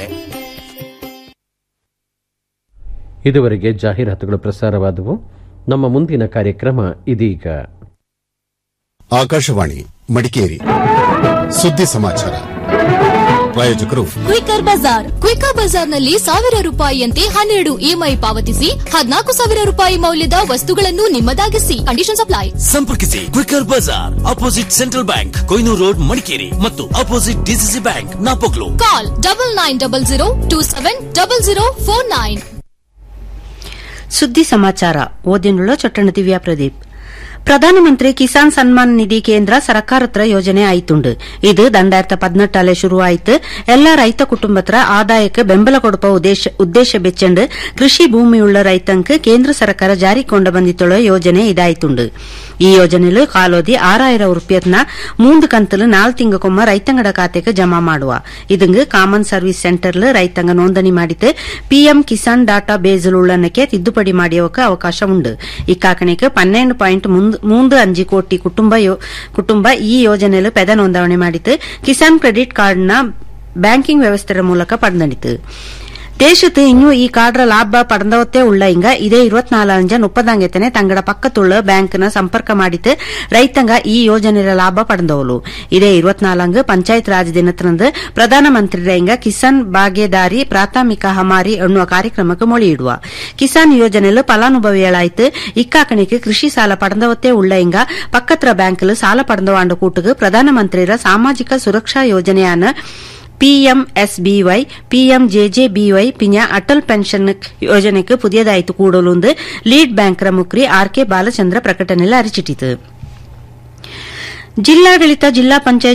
ಇದುವರೆಗೆ ಜಾಹೀರಾತುಗಳು ಪ್ರಸಾರವಾದವು ನಮ್ಮ ಮುಂದಿನ ಕಾರ್ಯಕ್ರಮ ಇದೀಗ ಆಕಾಶವಾಣಿ ಮಡಿಕೇರಿ ಸುದ್ದಿ ಸಮಾಚಾರ ಪ್ರಾಯೋಜಕರು ಕ್ವಿಕರ್ ಬಜಾರ್ ಕ್ವಿಕರ್ ಬಜಾರ್ನಲ್ಲಿ ಸಾವಿರ ರೂಪಾಯಿಯಂತೆ ಹನ್ನೆರಡು ಇಎಂಐ ಪಾವತಿಸಿ ಹದಿನಾಲ್ಕು ಸಾವಿರ ರೂಪಾಯಿ ಮೌಲ್ಯದ ವಸ್ತುಗಳನ್ನು ನಿಮ್ಮದಾಗಿಸಿ ಕಂಡೀಷನ್ ಅಪ್ಲೈ ಸಂಪರ್ಕಿಸಿ quicker Bazaar opposite central bank Kohinoor road Madikeri ಮತ್ತು opposite DCC bank Napoklu call double nine double zero two seven double zero four nine ಸುದ್ದಿ ಸಮಾಚಾರ ಓದಿನುಳ್ಳ ಚೊಟ್ಟಣ ದಿವ್ಯಾ ಪ್ರದೀಪ್ ಪ್ರಧಾನಮಂತ್ರಿ ಕಿಸಾನ್ ಸನ್ಮಾನ್ ನಿಧಿ ಕೇಂದ್ರ ಸರ್ಕಾರತ್ರ ಯೋಜನೆ ಆಯ್ತುಂಡು ಇದು ದಂಡಾಯಿರತ್ತ ಪದ್ನೆಟ್ಟಾಲೆ ಶುರುವಾಯ್ತು ಎಲ್ಲಾ ರೈತ ಕುಟುಂಬತ್ರ ಆದಾಯಕ್ಕೆ ಬೆಂಬಲ ಕೊಡುವ ಉದ್ದೇಶ ಬೆಚ್ಚಂಡು ಕೃಷಿ ಭೂಮಿಯುಳ್ಳ ರೈತಂಕ್ ಕೇಂದ್ರ ಸರ್ಕಾರ ಜಾರಿಕೊಂಡ ಬಂದಿತ್ತುಳ್ಳ ಯೋಜನೆ ಇದಾಯ್ತುಂಡು ಈ ಯೋಜನೆಲು ಕಾಲೋದಿ ಆರಾಯಿரம் ರುಪಿಯತ್ನ ಮೂಂದು ಕಂತಲು ನಾಲ್ ತಿಂಗಕೊಮ್ಮ ರೈತಂಗಡ ಖಾತೆಗೆ ಜಮಾ ಮಾಡುವ ಇದಂಗ್ ಕಾಮನ್ ಸರ್ವಿಸ್ ಸೆಂಟರ್ಲು ರೈತಂಗ ನೋಂದಣಿ ಮಾಡಿತು ಪಿಎಂ ಕಿಸಾನ್ ಡಾಟಾ ಬೇಸ್ ಉಳ್ಳನಕ್ಕೆ ತಿದ್ದುಪಡಿ ಮಾಡಿಯೋಕೆ ಅವಕಾಶ ಉಂಡು ಇಕ್ಕಾಕಣಿಗೆ ಪನ್ನೆಂಡು ಪಾಯಿಂಟ್ ಮೂಂದು ಅಂಜಿ ಕೋಟಿ ಕುಟುಂಬ ಕುಟುಂಬ ಈ ಯೋಜನೆಲು ಪೆದ ನೋಂದಣಿ ಮಾಡಿತು ಕಿಸಾನ್ ಕ್ರೆಡಿಟ್ ಕಾರ್ಡ್ನ ಬ್ಯಾಂಕಿಂಗ್ ವ್ಯವಸ್ಥೆಯ ಮೂಲಕ ಪಡೆದಿತ್ತು ದೇಶത്ത് ಇನ್ನೂ ಈ ಕಾರ್ಡ್ರ ಲಾಭ ಪಡೆದವತ್ತೇ ಉಳ್ಳ ಇಂಗ ಇದೇ ഇരുപത്തിനാലഞ്ച മുപ്പതാങ്കത്തിന് തങ്ങളുടെ പക്കത്തുള്ള ബാങ്കിന് ಸಂಪರ್ಕ ಮಾಡಿತು ರೈತಂಗ ಈ ಯೋಜನೆಯ ಲಾಭ ಪಡೆದವಲು ಇದೇ ഇരുപത്തിനാലങ്ക് ಪಂಚಾಯತ್ ರಾಜ್ ದಿನದಂದು ಪ್ರಧಾನಮಂತ್ರಿ ರೈಂಗ ಕಿಸಾನ್ ಭಾಗ್ಯದಾರಿ ಪ್ರಾಥಮಿಕ ಹಮಾರಿ ಎನ್ನುವ ಕಾರ್ಯಕ್ರಮಕ್ಕೆ ಮೊಳಿಯಿಡುವ ಕಿಸಾನ್ ಯೋಜನೆಲು ಫಲಾನುಭವಿಗಳಾಯ್ತು ಇಕ್ಕಾಕಣಿಗೆ ಕೃಷಿ ಸಾಲ ಪಡೆದವತ್ತೇ ಉಳ್ಳ ಇಂಗ ಪಕ್ಕತ್ರ ಬ್ಯಾಂಕ್ಲು ಸಾಲ ಪಡೆದವಾಂಡ ಕೂಟಕ್ಕೆ ಪ್ರಧಾನಮಂತ್ರಿರ ಸಾಮಾಜಿಕ ಸುರಕ್ಷಾ ಯೋಜನೆಯಾನ പിഎംഎസ്ബിവൈ പിഎംജെജെബിവൈ പിന്നെ അടൽ പെൻഷൻ ಯೋಜನೆಗೆ പുതിയതായിട്ട് കൂടലുണ്ട് ലീഡ് ബാങ്ക് മുക്രി ആർ കെ ബാലചന്ദ്ര പ്രകಟಣೆಯಲ್ಲಿ ಅರಿಚಿಟ್ಟಿತು ಜಿಲ್ಲಾಡಳಿತ ಜಿಲ್ಲಾ ಪಂಚಾಯತ್